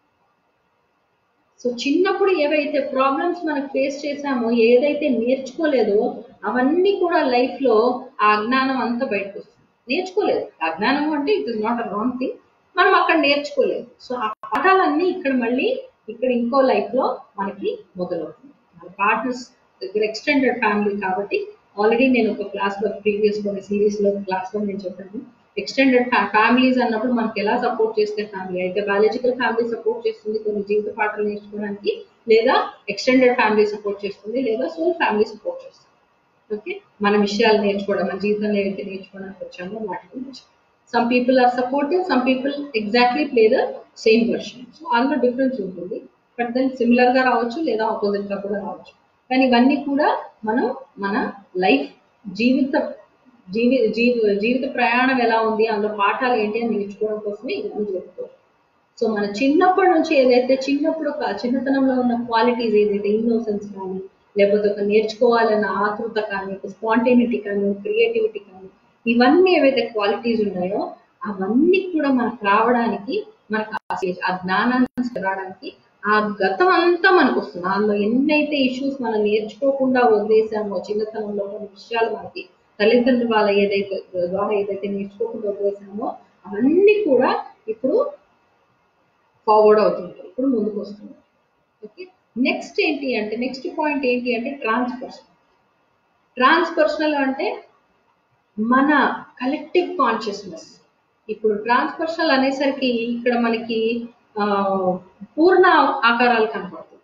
సో చిన్నప్పుడు ఏవైతే ప్రాబ్లమ్స్ మనం ఫేస్ చేసామో ఏదైతే నేర్చుకోలేదో అవన్నీ కూడా లైఫ్ లో ఆ అజ్ఞానం అంతా బయటకు వస్తుంది నేర్చుకోలేదు అజ్ఞానం అంటే it is not a wrong thing మనం అక్కడ నేర్చుకోలేదు సో ఆ పాఠాలన్నీ ఇక్కడ మళ్ళీ ఇక్కడ ఇంకో లైఫ్ లో మనకి మొదలవుతుంది పార్ట్నర్స్ దగ్గర ఎక్స్టెండెడ్ ఫ్యామిలీ కాబట్టి ఆల్రెడీ నేను ఒక క్లాస్ లో ప్రీవియస్ కొన్ని సిరీస్ లో క్లాస్ లో నేను చెప్పాను ఎక్స్టెండెడ్ ఫ్యామిలీస్ అన్నప్పుడు మనకి ఎలా సపోర్ట్ చేస్తే ఫ్యామిలీ అయితే బయాలజికల్ ఫ్యామిలీ సపోర్ట్ చేస్తుంది కొన్ని జీవిత పాటలు నేర్చుకోవడానికి లేదా ఎక్స్టెండెడ్ ఫ్యామిలీ సపోర్ట్ చేస్తుంది లేదా సోల్ ఫ్యామిలీ సపోర్ట్ చేస్తుంది ఓకే మన విషయాలు నేర్చుకోవడం మన జీవితంలో ఏవైతే నేర్చుకోవడానికి వచ్చామో వాటి గురించి some people are supportive some people exactly play the same version so అందులో డిఫరెన్స్ ఉంటుంది బట్ దెన్ సిమిలర్ గా రావచ్చు లేదా ఆపోజిట్ గా కూడా రావచ్చు కానీ ఇవన్నీ కూడా మనం మన లైఫ్ జీవిత జీవి జీవి జీవిత ప్రయాణం ఎలా ఉంది అందులో పాఠాలు ఏంటి అని నేర్చుకోవడం కోసమే ఇవన్నీ జరుగుతాయి సో మన చిన్నప్పటి నుంచి ఏదైతే చిన్నప్పుడు ఒక చిన్నతనంలో ఉన్న క్వాలిటీస్ ఏదైతే ఇన్నోసెన్స్ కానీ లేకపోతే ఒక నేర్చుకోవాలన్న ఆతృత కానీ ఒక స్పాంటేనిటీ కానీ క్రియేటివిటీ కానీ ఇవన్నీ ఏవైతే క్వాలిటీస్ ఉన్నాయో అవన్నీ కూడా మనకు రావడానికి మనకు ఆ stage, ఆ జ్ఞానాన్ని రావడానికి ఆ గతం అంతా మనకు వస్తుంది అందులో ఎన్నైతే ఇష్యూస్ మనం నేర్చుకోకుండా వదిలేసామో చిన్నతనంలో కొన్ని విషయాలు మనకి తల్లిదండ్రుల వాళ్ళ ఏదైతే ద్వారా ఏదైతే నేర్చుకోకుండా వదిలేసామో అవన్నీ కూడా ఇప్పుడు ఫార్వర్డ్ అవుతుంది ఇప్పుడు ముందుకు వస్తుంది ఓకే నెక్స్ట్ ఏంటి అంటే నెక్స్ట్ పాయింట్ ఏంటి అంటే ట్రాన్స్పర్సనల్ ట్రాన్స్పర్సనల్ అంటే మన కలెక్టివ్ కాన్షియస్నెస్ ఇప్పుడు ట్రాన్స్పర్సనల్ అనేసరికి ఇక్కడ మనకి ఆ, పూర్ణ ఆకారాలు కనపడుతుంది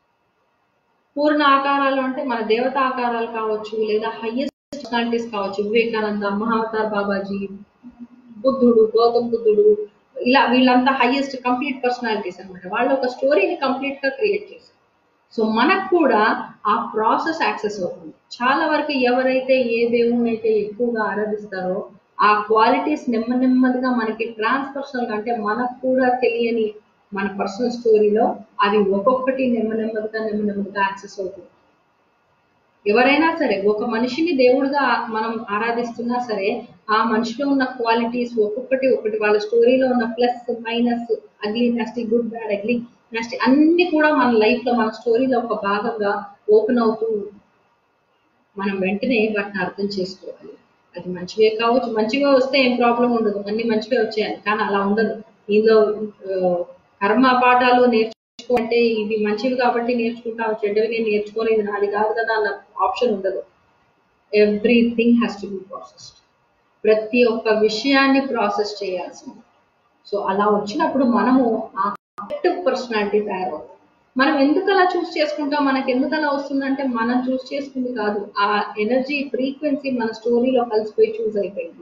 పూర్ణ ఆకారాలు అంటే మన దేవత ఆకారాలు కావచ్చు లేదా హైయెస్ట్ పర్సనాలిటీస్ కావచ్చు వివేకానంద మహావతార్ బాబాజీ బుద్ధుడు గౌతమ్ బుద్ధుడు ఇలా వీళ్ళంతా హైయెస్ట్ కంప్లీట్ పర్సనాలిటీస్ అన్నమాట వాళ్ళు ఒక స్టోరీని కంప్లీట్ గా క్రియేట్ చేశారు సో మనకు కూడా ఆ ప్రాసెస్ యాక్సెస్ అవుతుంది చాలా వరకు ఎవరైతే ఏ దేవుణ్ణి అయితే ఎక్కువగా ఆరాధిస్తారో ఆ క్వాలిటీస్ నెమ్మది నెమ్మదిగా మనకి ట్రాన్స్పర్సనల్ అంటే మనకు కూడా తెలియని మన పర్సనల్ స్టోరీలో అవి ఒక్కొక్కటి నెమ్మది నెమ్మదిగా నెమ్మది నెమ్మదిగా యాక్సెస్ అవుతుంది ఎవరైనా సరే ఒక మనిషిని దేవుడిగా మనం ఆరాధిస్తున్నా సరే ఆ మనిషిలో ఉన్న క్వాలిటీస్ ఒక్కొక్కటి ఒకటి వాళ్ళ స్టోరీలో ఉన్న plus minus ugly nasty good bad ugly next అన్ని కూడా మన లైఫ్ లో మన స్టోరీలో ఒక భాగంగా ఓపెన్ అవుతూ మనం వెంటనే వాటిని అర్థం చేసుకోవాలి అది మంచివే కావచ్చు మంచిగా వస్తే ఏం ప్రాబ్లం ఉండదు అన్ని మంచివే వచ్చాయని కానీ అలా ఉండదు ఇందులో ఆ, కర్మ పాఠాలు నేర్చుకుంటే ఇవి మంచివి కాబట్టి నేర్చుకుంటాం చెడ్డవి నేను నేర్చుకోలేదు నాది కాదు కదా అన్న ఆప్షన్ ఉండదు everything has to be processed ప్రతి ఒక్క విషయాన్ని ప్రాసెస్ చేయాల్సింది సో అలా వచ్చినప్పుడు మనము ఆ కరెక్ట్ పర్సనాలిటీ తయారవుతాం మనం ఎందుకు అలా చూస్ చేసుకుంటాం మనకి ఎందుకు అలా వస్తుందంటే మనం చూస్ చేసుకుంది కాదు ఆ ఎనర్జీ ఫ్రీక్వెన్సీ మన స్టోరీలో కలిసిపోయి చూస్ అయిపోయింది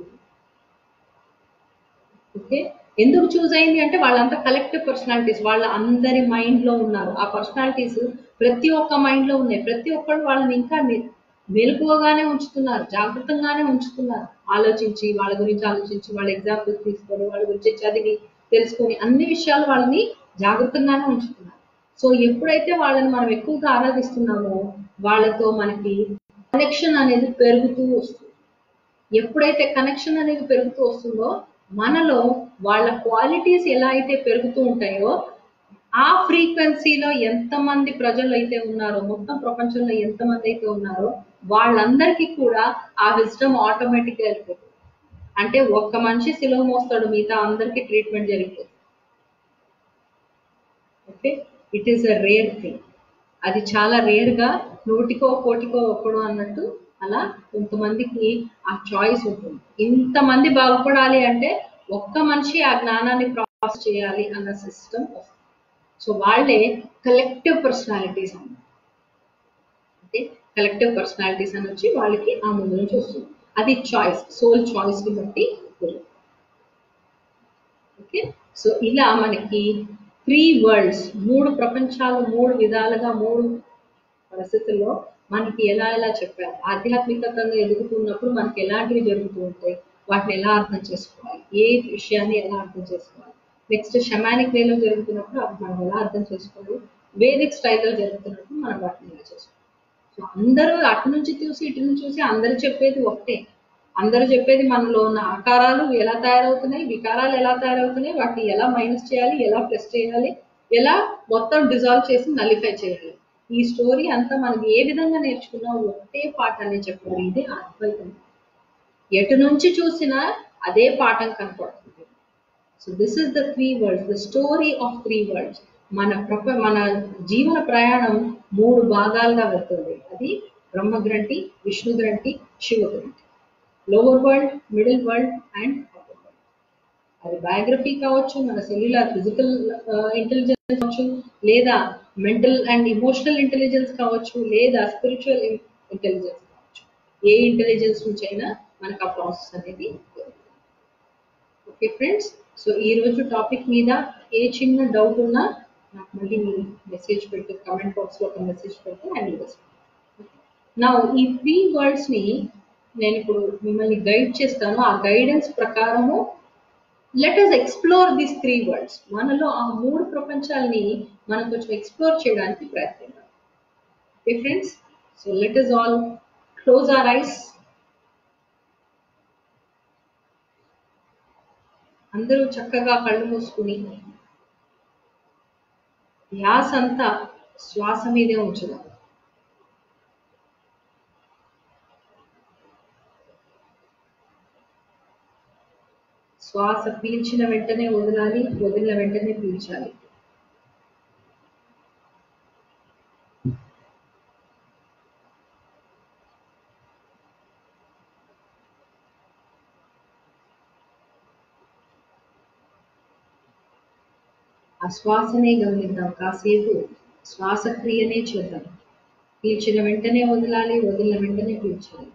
ఓకే ఎందుకు చూస్ అయింది అంటే వాళ్ళంతా కలెక్టివ్ పర్సనాలిటీస్ వాళ్ళ అందరి మైండ్ లో ఉన్నారు ఆ పర్సనాలిటీస్ ప్రతి ఒక్క మైండ్ లో ఉన్నాయి ప్రతి ఒక్కరు వాళ్ళని ఇంకా ని- మెలకువగానే ఉంచుతున్నారు జాగ్రత్తగానే ఉంచుతున్నారు ఆలోచించి వాళ్ళ గురించి ఆలోచించి వాళ్ళ ఎగ్జాంపుల్స్ తీసుకొని వాళ్ళ గురించి చదివి తెలుసుకొని అన్ని విషయాలు వాళ్ళని జాగ్రత్తగానే ఉంచుతున్నారు సో ఎప్పుడైతే వాళ్ళని మనం ఎక్కువగా ఆరాధిస్తున్నామో వాళ్ళతో మనకి కనెక్షన్ అనేది పెరుగుతూ వస్తుంది ఎప్పుడైతే కనెక్షన్ అనేది పెరుగుతూ వస్తుందో మనలో వాళ్ళ క్వాలిటీస్ ఎలా అయితే పెరుగుతూ ఉంటాయో ఆ ఫ్రీక్వెన్సీలో ఎంతమంది ప్రజలు అయితే ఉన్నారో మొత్తం ప్రపంచంలో ఎంతమంది అయితే ఉన్నారో వాళ్ళందరికీ కూడా ఆ విజ్డమ్ ఆటోమేటిక్గా వెళ్ళిపోతుంది అంటే ఒక్క మనిషి సిలువ మోస్తాడు మిగతా అందరికీ ట్రీట్మెంట్ జరిగిపోతుంది okay it is a rare thing అది చాలా రేర్ గా నూటికో కోటికో ఒక్కడు అన్నట్టు అలా కొంతమందికి ఆ చాయిస్ ఉంటుంది ఇంతమంది బాగుపడాలి అంటే ఒక్క మనిషి ఆ జ్ఞానాన్ని ప్రాసెస్ చేయాలి అన్న సిస్టమ్ వస్తుంది సో వాళ్ళే కలెక్టివ్ పర్సనాలిటీస్ అన్నమాట అంటే కలెక్టివ్ పర్సనాలిటీస్ అని వచ్చి వాళ్ళకి ఆ ముందు నుంచి వస్తుంది అది చాయిస్ సోల్ చాయిస్ ని బట్టి జరుగుతుంది ఓకే సో ఇలా మనకి త్రీ వరల్డ్స్ మూడు ప్రపంచాలు మూడు విధాలుగా మూడు పరిస్థితుల్లో మనకి ఎలా ఎలా చెప్పారు ఆధ్యాత్మికంగా ఎదుగుతున్నప్పుడు మనకి ఎలాంటివి జరుగుతూ ఉంటాయి వాటిని ఎలా అర్థం చేసుకోవాలి ఏ విషయాన్ని ఎలా అర్థం చేసుకోవాలి నెక్స్ట్ షమానిక్ వేలో జరుగుతున్నప్పుడు అవి మనం ఎలా అర్థం చేసుకోవాలి వేదిక్ స్టైల్లో జరుగుతున్నప్పుడు మనం వాటిని ఎలా చేసుకోవాలి సో అందరూ అటు నుంచి చూసి ఇటు నుంచి చూసి అందరూ చెప్పేది ఒకటే అందరూ చెప్పేది మనలో ఉన్న ఆకారాలు ఎలా తయారవుతున్నాయి వికారాలు ఎలా తయారవుతున్నాయి వాటిని ఎలా మైనస్ చేయాలి ఎలా ప్లస్ చేయాలి ఎలా మొత్తం డిజాల్వ్ చేసి నలిఫై చేయాలి ఈ స్టోరీ అంతా మనం ఏ విధంగా నేర్చుకున్నా ఒకటే పాఠాన్ని చెప్పారు ఇది అద్వైతం ఎటు నుంచి చూసినా అదే పాఠం కనపడుతుంది so this is the three worlds the story of three worlds మన ప్రప మన జీవన ప్రయాణం మూడు భాగాలుగా వెళ్తుంది అది బ్రహ్మ గ్రంథి విష్ణు గ్రంథి శివ గ్రంథి lower world middle world and upper world అది బయోగ్రఫీ కావచ్చు మన సెల్యులర్ ఫిజికల్ ఇంటెలిజెన్స్ కావచ్చు లేదా మెంటల్ అండ్ ఇమోషనల్ ఇంటెలిజెన్స్ కావచ్చు లేదా స్పిరిచువల్ ఇంటెలిజెన్స్ కావచ్చు ఏ ఇంటెలిజెన్స్ నుంచి అయినా మనకు ఆ ప్రాసెస్ అనేది ఓకే ఫ్రెండ్స్ సో ఈ రోజు టాపిక్ మీద ఏ చిన్న డౌట్ ఉన్నా నాకు మళ్ళీ మీరు మెసేజ్ పెట్టి కమెంట్ బాక్స్లో ఒక మెసేజ్ పెడితే హ్యాండిల్ చేస్తాను నా ఈ త్రీ వర్డ్స్ని నేను ఇప్పుడు మిమ్మల్ని గైడ్ చేస్తాను ఆ గైడెన్స్ ప్రకారము let us explore these three words మనలో ఆ మూడు ప్రపంచాలని మనం కొంచెం ఎక్స్ప్లోర్ చేయడానికి ప్రయత్నిద్దాం okay friends so let us all close our eyes అందరూ చక్కగా కళ్ళు మూసుకుని ధ్యాస అంతా శ్వాస మీదే ఉంచుదాం శ్వాస పీల్చిన వెంటనే వదలాలి వదిలిన వెంటనే పీల్చాలి ఆ శ్వాసనే గమనిద్దాం కాసేపు శ్వాసక్రియనే చేద్దాం పీల్చిన వెంటనే వదలాలి వదిలిన వెంటనే పీల్చాలి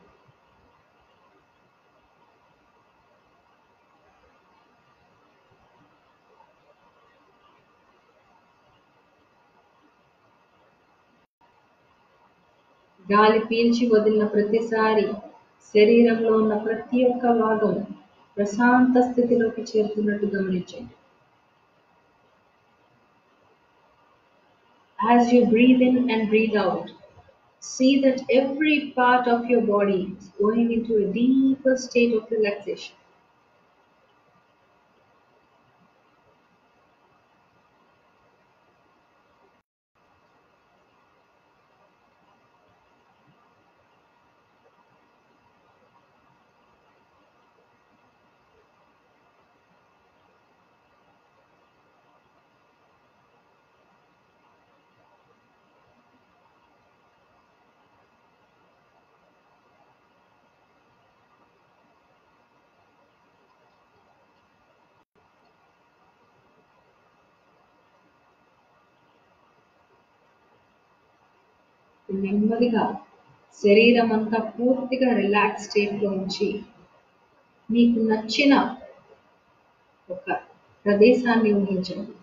గాలి పీల్చి వదిలిన ప్రతిసారి శరీరంలో ఉన్న ప్రతి ఒక్క భాగం ప్రశాంత స్థితిలోకి చేరుతున్నట్టు గమనించండి As you breathe in and breathe out, see that every part of your body is going into a deeper state of relaxation. నెమ్మదిగా శరీరం అంతా పూర్తిగా రిలాక్స్ స్టేట్లో ఉంచి మీకు నచ్చిన ఒక ప్రదేశాన్ని ఊహించండి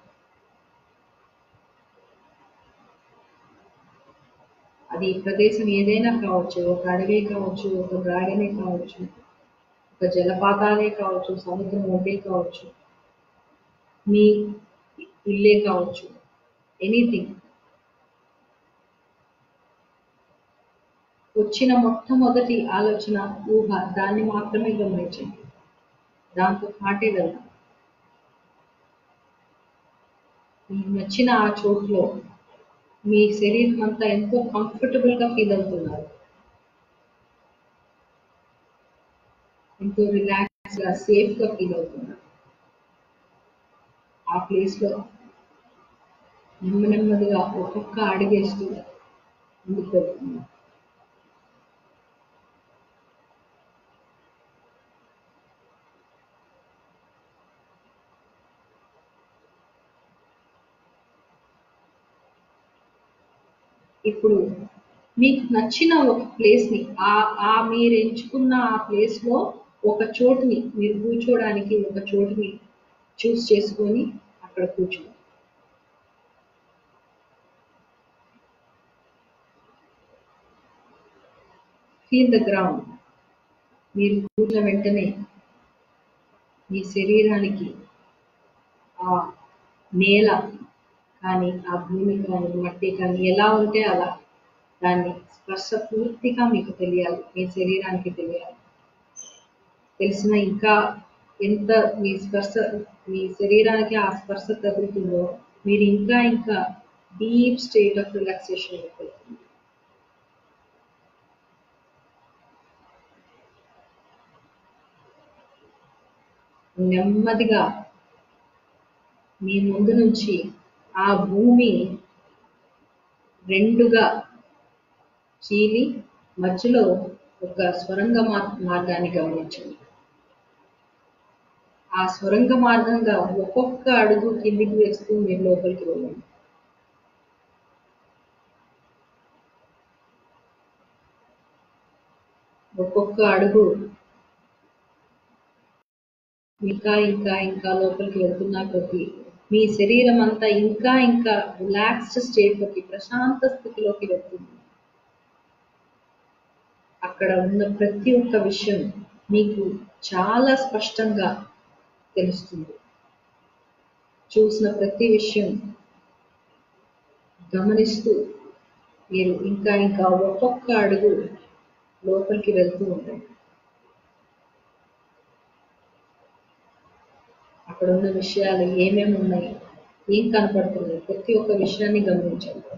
అది ప్రదేశం ఏదైనా కావచ్చు ఒక అడవి కావచ్చు ఒక గార్డెనే కావచ్చు ఒక జలపాతాలే కావచ్చు సముద్రం ఒడ్డే కావచ్చు మీ ఇల్లే కావచ్చు ఎనీథింగ్ వచ్చిన మొట్టమొదటి ఆలోచన ఊహ దాన్ని మాత్రమే గమనించండి దాంతో పాటే వెళ్దాం మీకు నచ్చిన ఆ చోటులో మీ శరీరం అంతా ఎంతో కంఫర్టబుల్ గా ఫీల్ అవుతున్నారు ఎంతో రిలాక్స్ గా సేఫ్ గా ఫీల్ అవుతున్నారు ఆ ప్లేస్ లో నెమ్మ నెమ్మదిగా ఒక్కొక్క అడిగేస్తూ ముందుకు వెళ్తున్నారు ఇప్పుడు మీకు నచ్చిన ఒక ప్లేస్ని ఆ ఆ మీరు ఎంచుకున్న ఆ ప్లేస్లో ఒక చోటుని మీరు కూర్చోవడానికి ఒక చోటుని చూస్ చేసుకొని అక్కడ కూర్చోండి ఫీల్ ద గ్రౌండ్ మీరు కూర్చున్న వెంటనే మీ శరీరానికి ఆ నేల కానీ ఆ భూమి కానీ మట్టి కానీ ఎలా ఉంటే అలా దాన్ని స్పర్శ పూర్తిగా మీకు తెలియాలి మీ శరీరానికి తెలియాలి తెలిసిన ఇంకా ఎంత మీ స్పర్శ మీ శరీరానికి ఆ స్పర్శ తగులుతుందో మీరు ఇంకా ఇంకా డీప్ స్టేట్ ఆఫ్ రిలాక్సేషన్ వెళ్తుంది నెమ్మదిగా మీ ముందు నుంచి ఆ భూమి రెండుగా చీలి మధ్యలో ఒక స్వరంగ మార్- మార్గాన్ని గమనించండి ఆ స్వరంగ మార్గంగా ఒక్కొక్క అడుగు కిందికి వేస్తూ మీరు లోపలికి వెళ్ళండి ఒక్కొక్క అడుగు ఇంకా ఇంకా ఇంకా లోపలికి వెళ్తున్నా కొద్దీ మీ శరీరం అంతా ఇంకా ఇంకా రిలాక్స్డ్ స్టేట్లోకి ప్రశాంత స్థితిలోకి వెళ్తుంది అక్కడ ఉన్న ప్రతి ఒక్క విషయం మీకు చాలా స్పష్టంగా తెలుస్తుంది చూసిన ప్రతి విషయం గమనిస్తూ మీరు ఇంకా ఇంకా ఒక్కొక్క అడుగు లోపలికి వెళ్తూ ఉండండి అక్కడ ఉన్న విషయాలు ఏమేమి ఉన్నాయి ఏం కనపడుతున్నాయి ప్రతి ఒక్క విషయాన్ని గమనించండి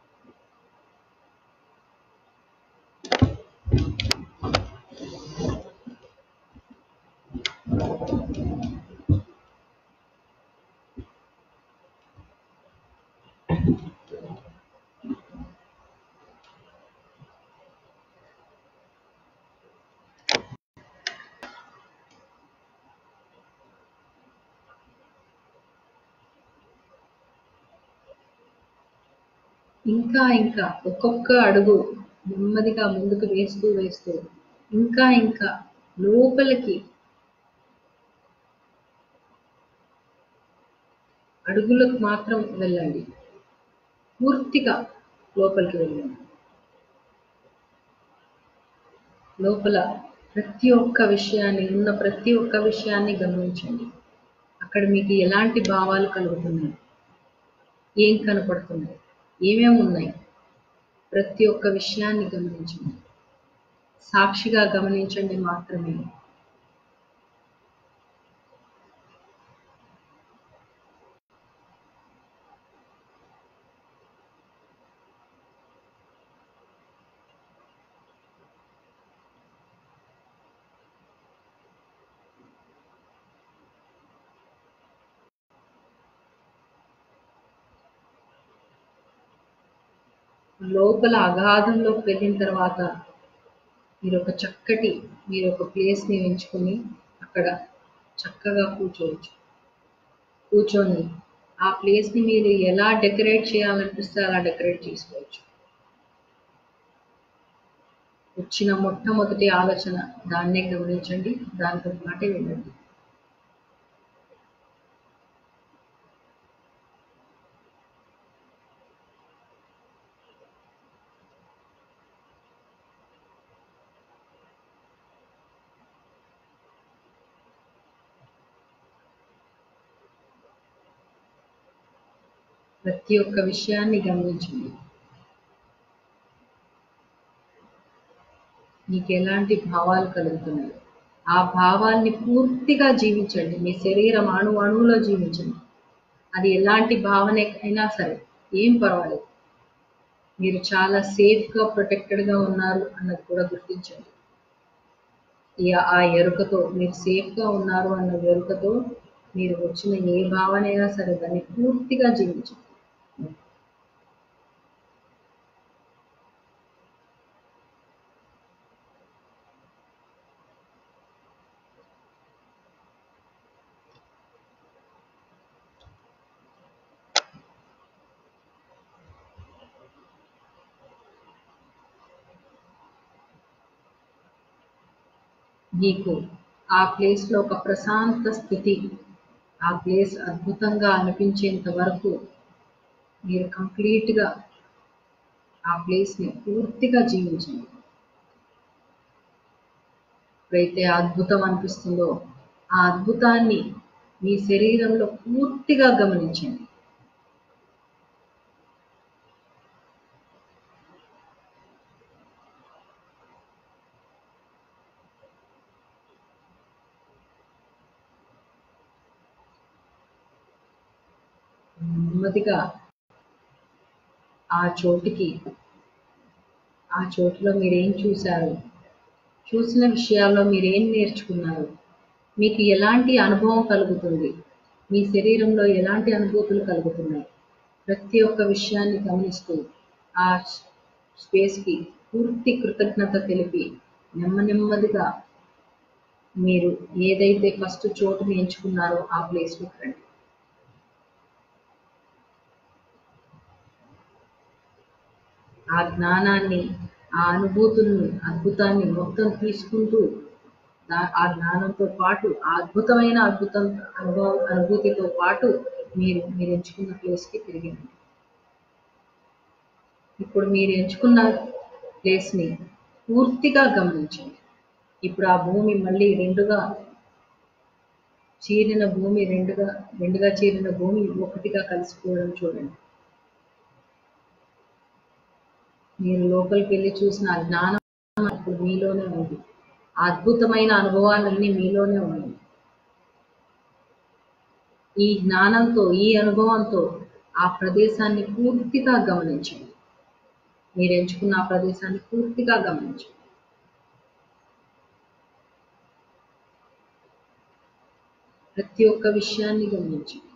ఇంకా ఇంకా ఒక్కొక్క అడుగు నెమ్మదిగా ముందుకు వేస్తూ వేస్తూ ఇంకా ఇంకా లోపలికి అడుగులకు మాత్రం వెళ్ళండి పూర్తిగా లోపలికి వెళ్ళండి లోపల ప్రతి ఒక్క విషయాన్ని ఉన్న ప్రతి ఒక్క విషయాన్ని గమనించండి అక్కడ మీకు ఎలాంటి భావాలు కలుగుతున్నాయి ఏం కనపడుతున్నాయి ఏమేమి ఉన్నాయి ప్రతి ఒక్క విషయాన్ని గమనించండి సాక్షిగా గమనించండి మాత్రమే లోపల అగాధంలోకి వెళ్ళిన తర్వాత మీరు ఒక చక్కటి మీరు ఒక ప్లేస్ని ఎంచుకొని అక్కడ చక్కగా కూర్చోవచ్చు కూర్చొని ఆ ప్లేస్ని మీరు ఎలా డెకరేట్ చేయాలనిపిస్తే అలా డెకరేట్ చేసుకోవచ్చు వచ్చిన మొట్టమొదటి ఆలోచన దాన్నే గమనించండి దాంతో పాటే వెళ్ళండి ప్రతి ఒక్క విషయాన్ని గమనించండి మీకు ఎలాంటి భావాలు కలుగుతున్నాయి ఆ భావాల్ని పూర్తిగా జీవించండి మీ శరీరం అణు అణువులో జీవించండి అది ఎలాంటి భావన అయినా సరే ఏం పర్వాలేదు మీరు చాలా సేఫ్గా ప్రొటెక్టెడ్గా ఉన్నారు అన్నది కూడా గుర్తించండి ఈ ఆ ఎరుకతో మీరు సేఫ్గా ఉన్నారు అన్న ఎరుకతో మీరు వచ్చిన ఏ భావన అయినా సరే దాన్ని పూర్తిగా జీవించండి మీకు ఆ ప్లేస్లో ఒక ప్రశాంత స్థితి ఆ ప్లేస్ అద్భుతంగా అనిపించేంత వరకు మీరు కంప్లీట్గా ఆ ప్లేస్ని పూర్తిగా జీవించండి ఎప్పుడైతే ఆ అద్భుతం అనిపిస్తుందో ఆ అద్భుతాన్ని మీ శరీరంలో పూర్తిగా గమనించండి నెమ్మదిగా ఆ చోటికి ఆ చోటులో మీరేం చూశారు చూసిన విషయాల్లో మీరేం నేర్చుకున్నారు మీకు ఎలాంటి అనుభవం కలుగుతుంది మీ శరీరంలో ఎలాంటి అనుభూతులు కలుగుతున్నాయి ప్రతి ఒక్క విషయాన్ని గమనిస్తూ ఆ స్పేస్కి పూర్తి కృతజ్ఞత తెలిపి నెమ్మ నెమ్మదిగా మీరు ఏదైతే ఫస్ట్ చోటుని ఎంచుకున్నారో ఆ ప్లేస్లోకి రండి ఆ జ్ఞానాన్ని ఆ అనుభూతుల్ని అద్భుతాన్ని మొత్తం తీసుకుంటూ దా- ఆ జ్ఞానంతో పాటు ఆ అద్భుతమైన అద్భుతం అనుభవ అనుభూతితో పాటు మీరు మీరు ఎంచుకున్న ప్లేస్కి తిరిగి రండి ఇప్పుడు మీరు ఎంచుకున్న ప్లేస్ని పూర్తిగా గమనించండి ఇప్పుడు ఆ భూమి మళ్ళీ రెండుగా చీరిన భూమి రెండుగా రెండుగా చీరిన భూమి ఒకటిగా కలిసిపోవడం చూడండి మీరు లోపలికి వెళ్ళి చూసిన ఆ జ్ఞానం ఇప్పుడు మీలోనే ఉంది ఆ అద్భుతమైన అనుభవాలన్నీ మీలోనే ఉన్నాయి ఈ జ్ఞానంతో ఈ అనుభవంతో ఆ ప్రదేశాన్ని పూర్తిగా గమనించండి మీరు ఎంచుకున్న ఆ ప్రదేశాన్ని పూర్తిగా గమనించండి ప్రతి ఒక్క విషయాన్ని గమనించండి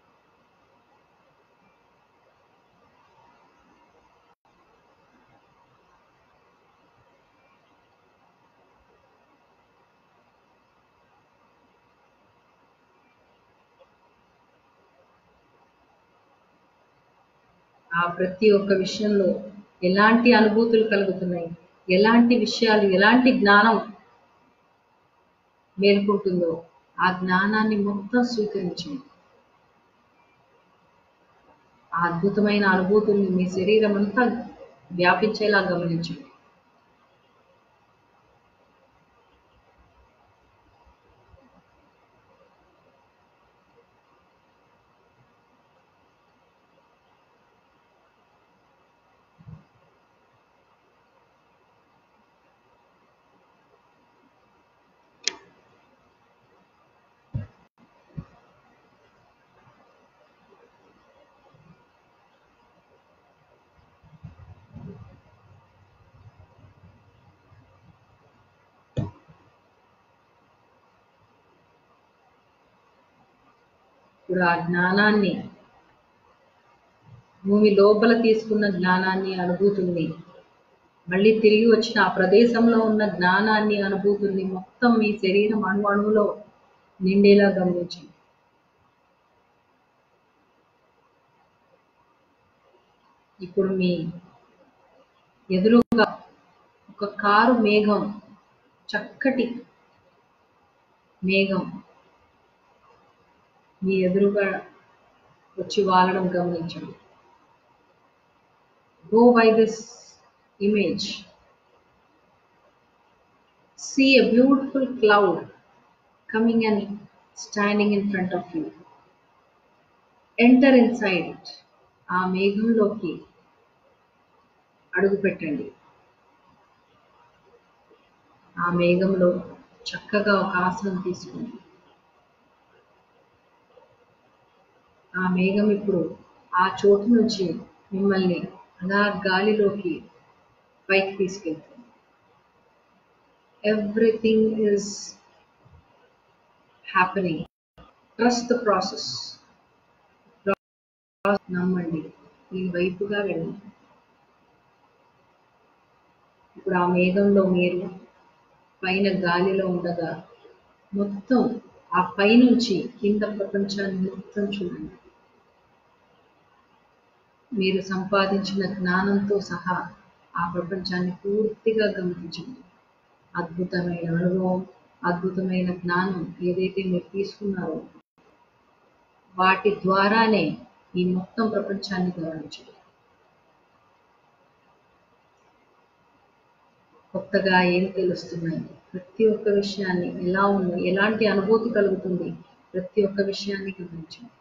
ఆ ప్రతి ఒక్క విషయంలో ఎలాంటి అనుభూతులు కలుగుతున్నాయి ఎలాంటి విషయాలు ఎలాంటి జ్ఞానం మేల్కొంటుందో ఆ జ్ఞానాన్ని మొత్తం స్వీకరించండి ఆ అద్భుతమైన అనుభూతుల్ని మీ శరీరం అంతా వ్యాపించేలా గమనించండి ఇప్పుడు ఆ జ్ఞానాన్ని భూమి లోపల తీసుకున్న జ్ఞానాన్ని అనుభూతుల్ని మళ్ళీ తిరిగి వచ్చిన ఆ ప్రదేశంలో ఉన్న జ్ఞానాన్ని అనుభూతుల్ని మొత్తం మీ శరీరం అణు అణువులో నిండేలా గమనించండి ఇప్పుడు మీ ఎదురుగా ఒక కారు మేఘం చక్కటి మేఘం మీ ఎదురుగా వచ్చి వాలడం గమనించండి go by this image see a beautiful cloud coming and standing in front of you enter inside ఆ మేఘంలోకి అడుగు పెట్టండి ఆ మేఘంలో చక్కగా ఒక ఆసనం తీసుకోండి ఆ మేఘం ఇప్పుడు ఆ చోటు నుంచి మిమ్మల్ని అలా గాలిలోకి పైకి తీసుకెళ్తుంది everything is happening trust the process నమ్మండి ఈ వైపుగా వెళ్ళండి ఇప్పుడు ఆ మేఘంలో మీరు పైన గాలిలో ఉండగా మొత్తం ఆ పైనుంచి కింద ప్రపంచాన్ని మొత్తం చూడండి మీరు సంపాదించిన జ్ఞానంతో సహా ఆ ప్రపంచాన్ని పూర్తిగా గమనించండి అద్భుతమైన అనుభవం అద్భుతమైన జ్ఞానం ఏదైతే మీరు తీసుకున్నారో వాటి ద్వారానే ఈ మొత్తం ప్రపంచాన్ని గమనించండి కొత్తగా ఏం తెలుస్తున్నాయి ప్రతి ఒక్క విషయాన్ని ఎలా ఉంది ఎలాంటి అనుభూతి కలుగుతుంది ప్రతి ఒక్క విషయాన్ని గమనించండి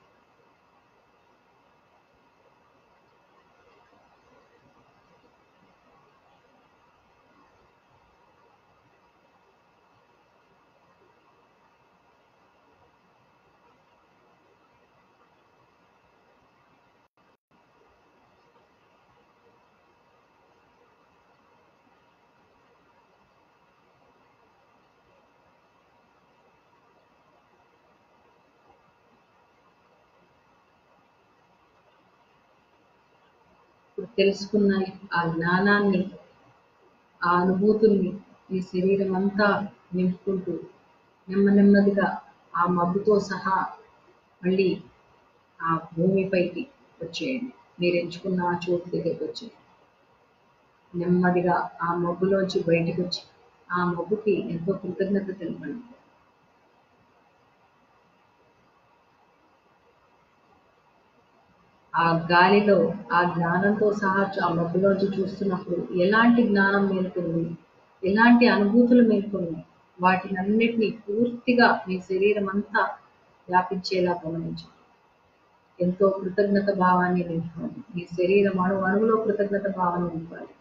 ఇప్పుడు తెలుసుకున్న ఆ జ్ఞానాన్ని ఆ అనుభూతుల్ని మీ శరీరం అంతా నింపుకుంటూ నెమ్మ నెమ్మదిగా ఆ మబ్బుతో సహా మళ్ళీ ఆ భూమిపైకి వచ్చేయండి మీరు ఎంచుకున్న ఆ చోటు దగ్గరికి వచ్చేయండి నెమ్మదిగా ఆ మబ్బులోంచి బయటకు వచ్చి ఆ మబ్బుకి ఎంతో కృతజ్ఞత తెలపండి ఆ గాలిలో ఆ జ్ఞానంతో సహా ఆ మబ్బులోంచి చూస్తున్నప్పుడు ఎలాంటి జ్ఞానం మేలుకుంది ఎలాంటి అనుభూతులు మేలుకున్నాయి వాటిని అన్నిటినీ పూర్తిగా మీ శరీరం అంతా వ్యాపించేలా గమనించండి ఎంతో కృతజ్ఞత భావాన్ని నింపుకోండి మీ శరీరం అణు అణువులో కృతజ్ఞత భావాన్ని నింపాలి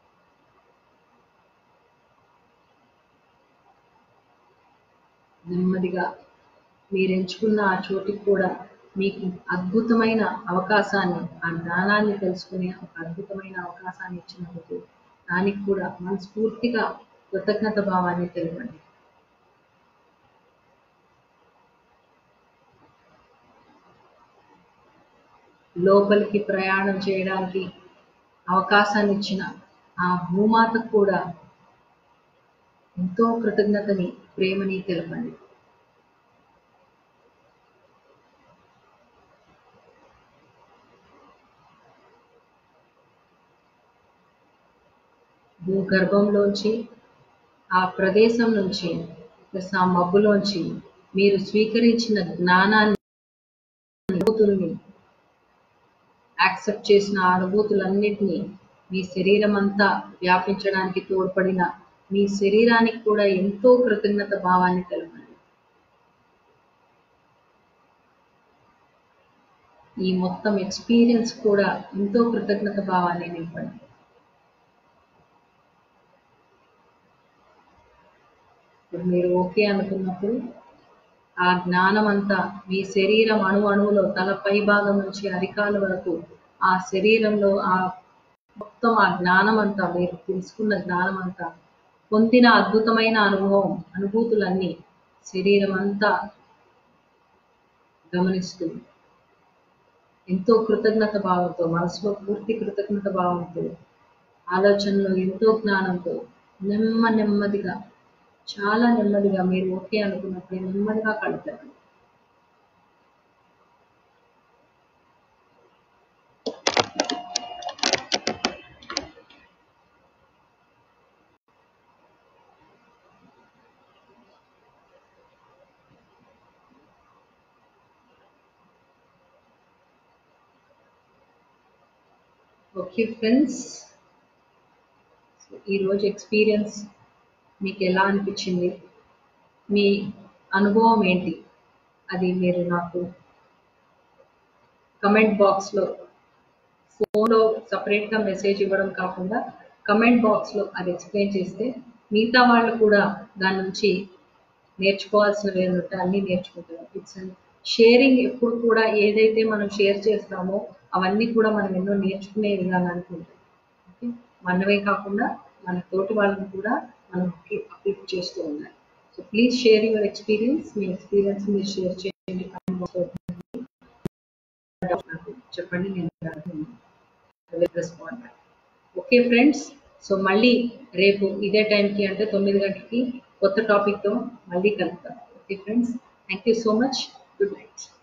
నెమ్మదిగా మీరు ఎంచుకున్న ఆ చోటికి కూడా మీకు అద్భుతమైన అవకాశాన్ని ఆ జ్ఞానాన్ని తెలుసుకునే ఒక అద్భుతమైన అవకాశాన్ని ఇచ్చినందుకు దానికి కూడా మనస్ఫూర్తిగా కృతజ్ఞత భావాన్ని తెలపండి లోపలికి ప్రయాణం చేయడానికి అవకాశాన్ని ఇచ్చిన ఆ భూమాతకు కూడా ఎంతో కృతజ్ఞతని ప్రేమని తెలపండి భూగర్భంలోంచి ఆ ప్రదేశం నుంచి ప్లస్ ఆ మబ్బులోంచి మీరు స్వీకరించిన జ్ఞానాన్ని అనుభూతుల్ని యాక్సెప్ట్ చేసిన ఆ అనుభూతులన్నిటినీ మీ శరీరం అంతా వ్యాపించడానికి తోడ్పడిన మీ శరీరానికి కూడా ఎంతో కృతజ్ఞత భావాన్ని తెలపండి ఈ మొత్తం ఎక్స్పీరియన్స్ కూడా ఎంతో కృతజ్ఞత భావాన్ని నింపండి ఇప్పుడు మీరు ఓకే అనుకున్నప్పుడు ఆ జ్ఞానం అంతా మీ శరీరం అణు అణువులో తల పై భాగం నుంచి అరికాల వరకు ఆ శరీరంలో ఆ మొత్తం ఆ జ్ఞానం అంతా మీరు తెలుసుకున్న జ్ఞానం అంతా పొందిన అద్భుతమైన అనుభవం అనుభూతులన్నీ శరీరం అంతా గమనిస్తూ ఎంతో కృతజ్ఞత భావంతో మనసులో పూర్తి కృతజ్ఞత భావంతో ఆలోచనలో ఎంతో జ్ఞానంతో నెమ్మ నెమ్మదిగా చాలా నెమ్మదిగా మీరు ఓకే అనుకున్నప్పుడు నెమ్మదిగా కడతారు ఓకే ఫ్రెండ్స్ ఈరోజు ఎక్స్పీరియన్స్ మీకు ఎలా అనిపించింది మీ అనుభవం ఏంటి అది మీరు నాకు కమెంట్ బాక్స్లో ఫోన్లో సపరేట్గా మెసేజ్ ఇవ్వడం కాకుండా కమెంట్ బాక్స్లో అది ఎక్స్ప్లెయిన్ చేస్తే మిగతా వాళ్ళు కూడా దాని నుంచి నేర్చుకోవాల్సినవి ఏమి ఉంటే అన్నీ నేర్చుకుంటారు ఇట్స్ షేరింగ్ ఎప్పుడు కూడా ఏదైతే మనం షేర్ చేస్తామో అవన్నీ కూడా మనం ఎన్నో నేర్చుకునే విధానానికి ఉంటాయి ఓకే మనవే కాకుండా మన తోటి వాళ్ళని కూడా మనం అప్లిఫ్ట్ చేస్తూ ఉండాలి so please share your experience మీ ఎక్స్పీరియన్స్ మీరు షేర్ చేయండి comment box లో నాకు చెప్పండి నేను రెస్పాండ్ ఓకే ఫ్రెండ్స్ సో మళ్ళీ రేపు ఇదే టైంకి అంటే తొమ్మిది గంటలకి కొత్త టాపిక్తో మళ్ళీ కలుద్దాం okay friends thank you so much good night